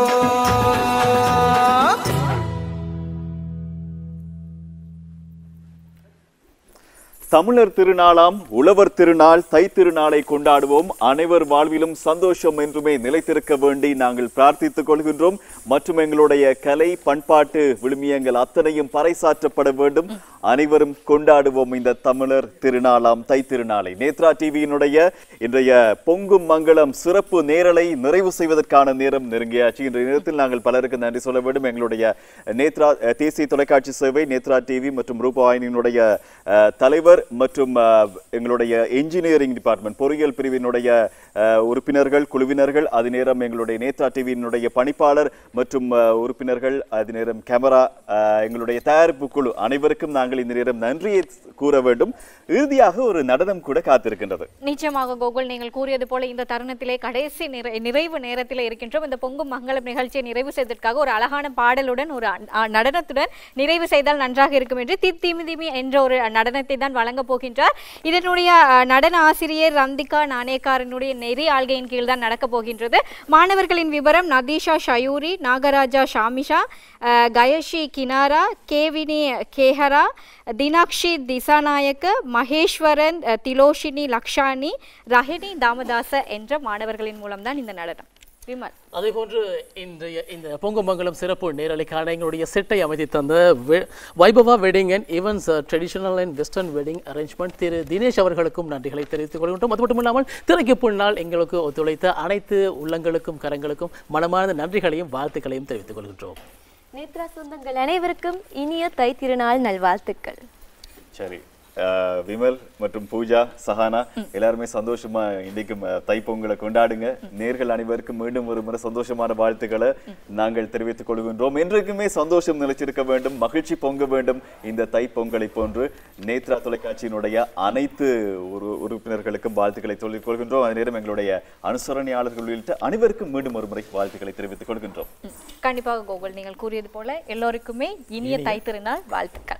தமிழர் திருநாளாம் உழவர் திருநாள் தை திருநாளை கொண்டாடுவோம் அனைவர் வாழ்விலும் சந்தோஷம் என்றுமே நிலைத்திருக்க வேண்டி நாங்கள் பிரார்த்தித்துக் கொள்கின்றோம் மற்றும் எங்களுடைய கலை பண்பாட்டு விழுமியங்கள் அத்தனையும் பறைசாற்றப்பட வேண்டும் அனைவரும் கொண்டாடுவோம் இந்த தமிழர் திருநாளாம் தை திருநாளை நேத்ரா டிவியினுடைய இன்றைய பொங்கும் மங்களம் சிறப்பு நேரலை நிறைவு செய்வதற்கான நேரம் நெருங்கியாச்சு இன்றைய நேரத்தில் நாங்கள் பலருக்கு நன்றி சொல்ல வேண்டும் எங்களுடைய நேத்ரா அஹ், தேசிய தொலைக்காட்சி சேவை நேத்ரா டிவி மற்றும் ரூபாயினுடைய அஹ், தலைவர் மற்றும் அஹ், எங்களுடைய என்ஜினியரிங் டிபார்ட்மெண்ட் பொறியியல் பிரிவினுடைய அஹ், உறுப்பினர்கள் குழுவினர்கள் அது நேரம் எங்களுடைய நேத்ரா டிவியினுடைய பணிப்பாளர் மற்றும் அஹ், உறுப்பினர்கள் அது நேரம் கேமரா அஹ், எங்களுடைய தயாரிப்பு குழு அனைவருக்கும் நாங்கள் இந்த நேரம் நன்றியை கூற வேண்டும் இறுதியாக ஒரு நடனம் கூட காத்திருக்கின்றது நிச்சயமாக கோகுல் நீங்கள் கூறியது போல இந்த தருணத்திலே கடைசி நிறை நிறைவு நேரத்தில் இருக்கின்றோம் இந்த பொங்கும் மங்களம் நிகழ்ச்சியை நிறைவு செய்வதற்காக ஒரு அழகான பாடலுடன் ஒரு அ- அ- நடனத்துடன் நிறைவு செய்தால் நன்றாக இருக்கும் என்று தி திமி திமி என்ற ஒரு நடனத்தை தான் வழங்கப் போகின்றார் இதனுடைய அ, நடன ஆசிரியர் ரந்திகா நாணயக்காரனுடைய நெறி ஆள்கையின் கீழ் தான் நடக்கப் போகின்றது மாணவர்களின் விவரம் நதீஷா ஷயூரி நாகராஜா ஷாமிஷா அ, கயஷி கினாரா கேவினி கேஹரா தினாக்ஷி திசாநாயக்க மகேஸ்வரன் அ, திலோஷினி லக்ஷானி ரஹினி தாமதாச என்ற மாணவர்களின் மூலம்தான் இந்த நடனம் விமல் அதே போன்று இன்றைய இந்த பொங்கமங்கலம் சிறப்பு நேரலைக்கான எங்களுடைய செட்டை அமைத்து தந்த வெ- Vaibhava wedding and events traditional and western wedding arrangement Thiru Dinesh அவர்களுக்கும் நன்றிகளை தெரிவித்துக் கொள்கின்றோம் அது மட்டும் இல்லாமல் திரைக்கு பின்னால் எங்களுக்கு ஒத்துழைத்த அனைத்து உள்ளங்களுக்கும் கரங்களுக்கும் மனமார்ந்த நன்றிகளையும் வாழ்த்துக்களையும் தெரிவித்துக் கொள்கின்றோம் நேத்ரா சொந்தங்கள் அனைவருக்கும் இனிய தை திருநாள் நல்வாழ்த்துக்கள் சரி அஹ், விமல் மற்றும் பூஜா சஹானா எல்லாருமே சந்தோஷமா இன்னைக்கும் அஹ், தைப்பொங்கலை கொண்டாடுங்க நேர்கள் அனைவருக்கும் மீண்டும் ஒரு முறை சந்தோஷமான வாழ்த்துக்களை நாங்கள் தெரிவித்துக் கொள்கின்றோம் என்றைக்குமே சந்தோஷம் நிலைச்சிருக்க வேண்டும் மகிழ்ச்சி பொங்க வேண்டும் இந்த தைப்பொங்கலை போன்று நேத்ரா தொலைக்காட்சியினுடைய அனைத்து ஒரு உறுப்பினர்களுக்கும் வாழ்த்துக்களை சொல்லிக் கொள்கின்றோம் அதே நேரம் எங்களுடைய அனுசரணையாளர்கள் உள்ளிட்ட அனைவருக்கும் மீண்டும் ஒரு முறை வாழ்த்துக்களை தெரிவித்துக் கொள்கின்றோம் கண்டிப்பாக கோகுல் நீங்கள் கூறியது போல எல்லோருக்குமே இனிய தை திருநாள் வாழ்த்துக்கள்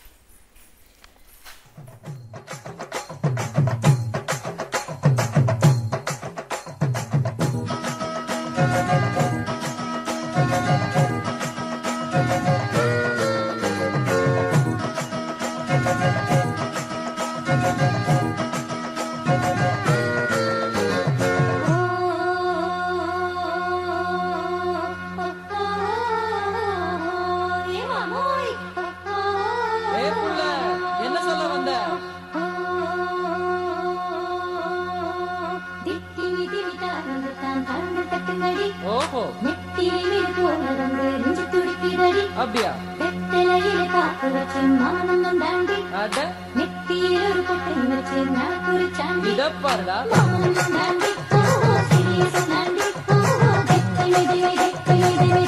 என்ன சொல்ல வந்த ஓஹோ அப்படியா அட இத பாருடா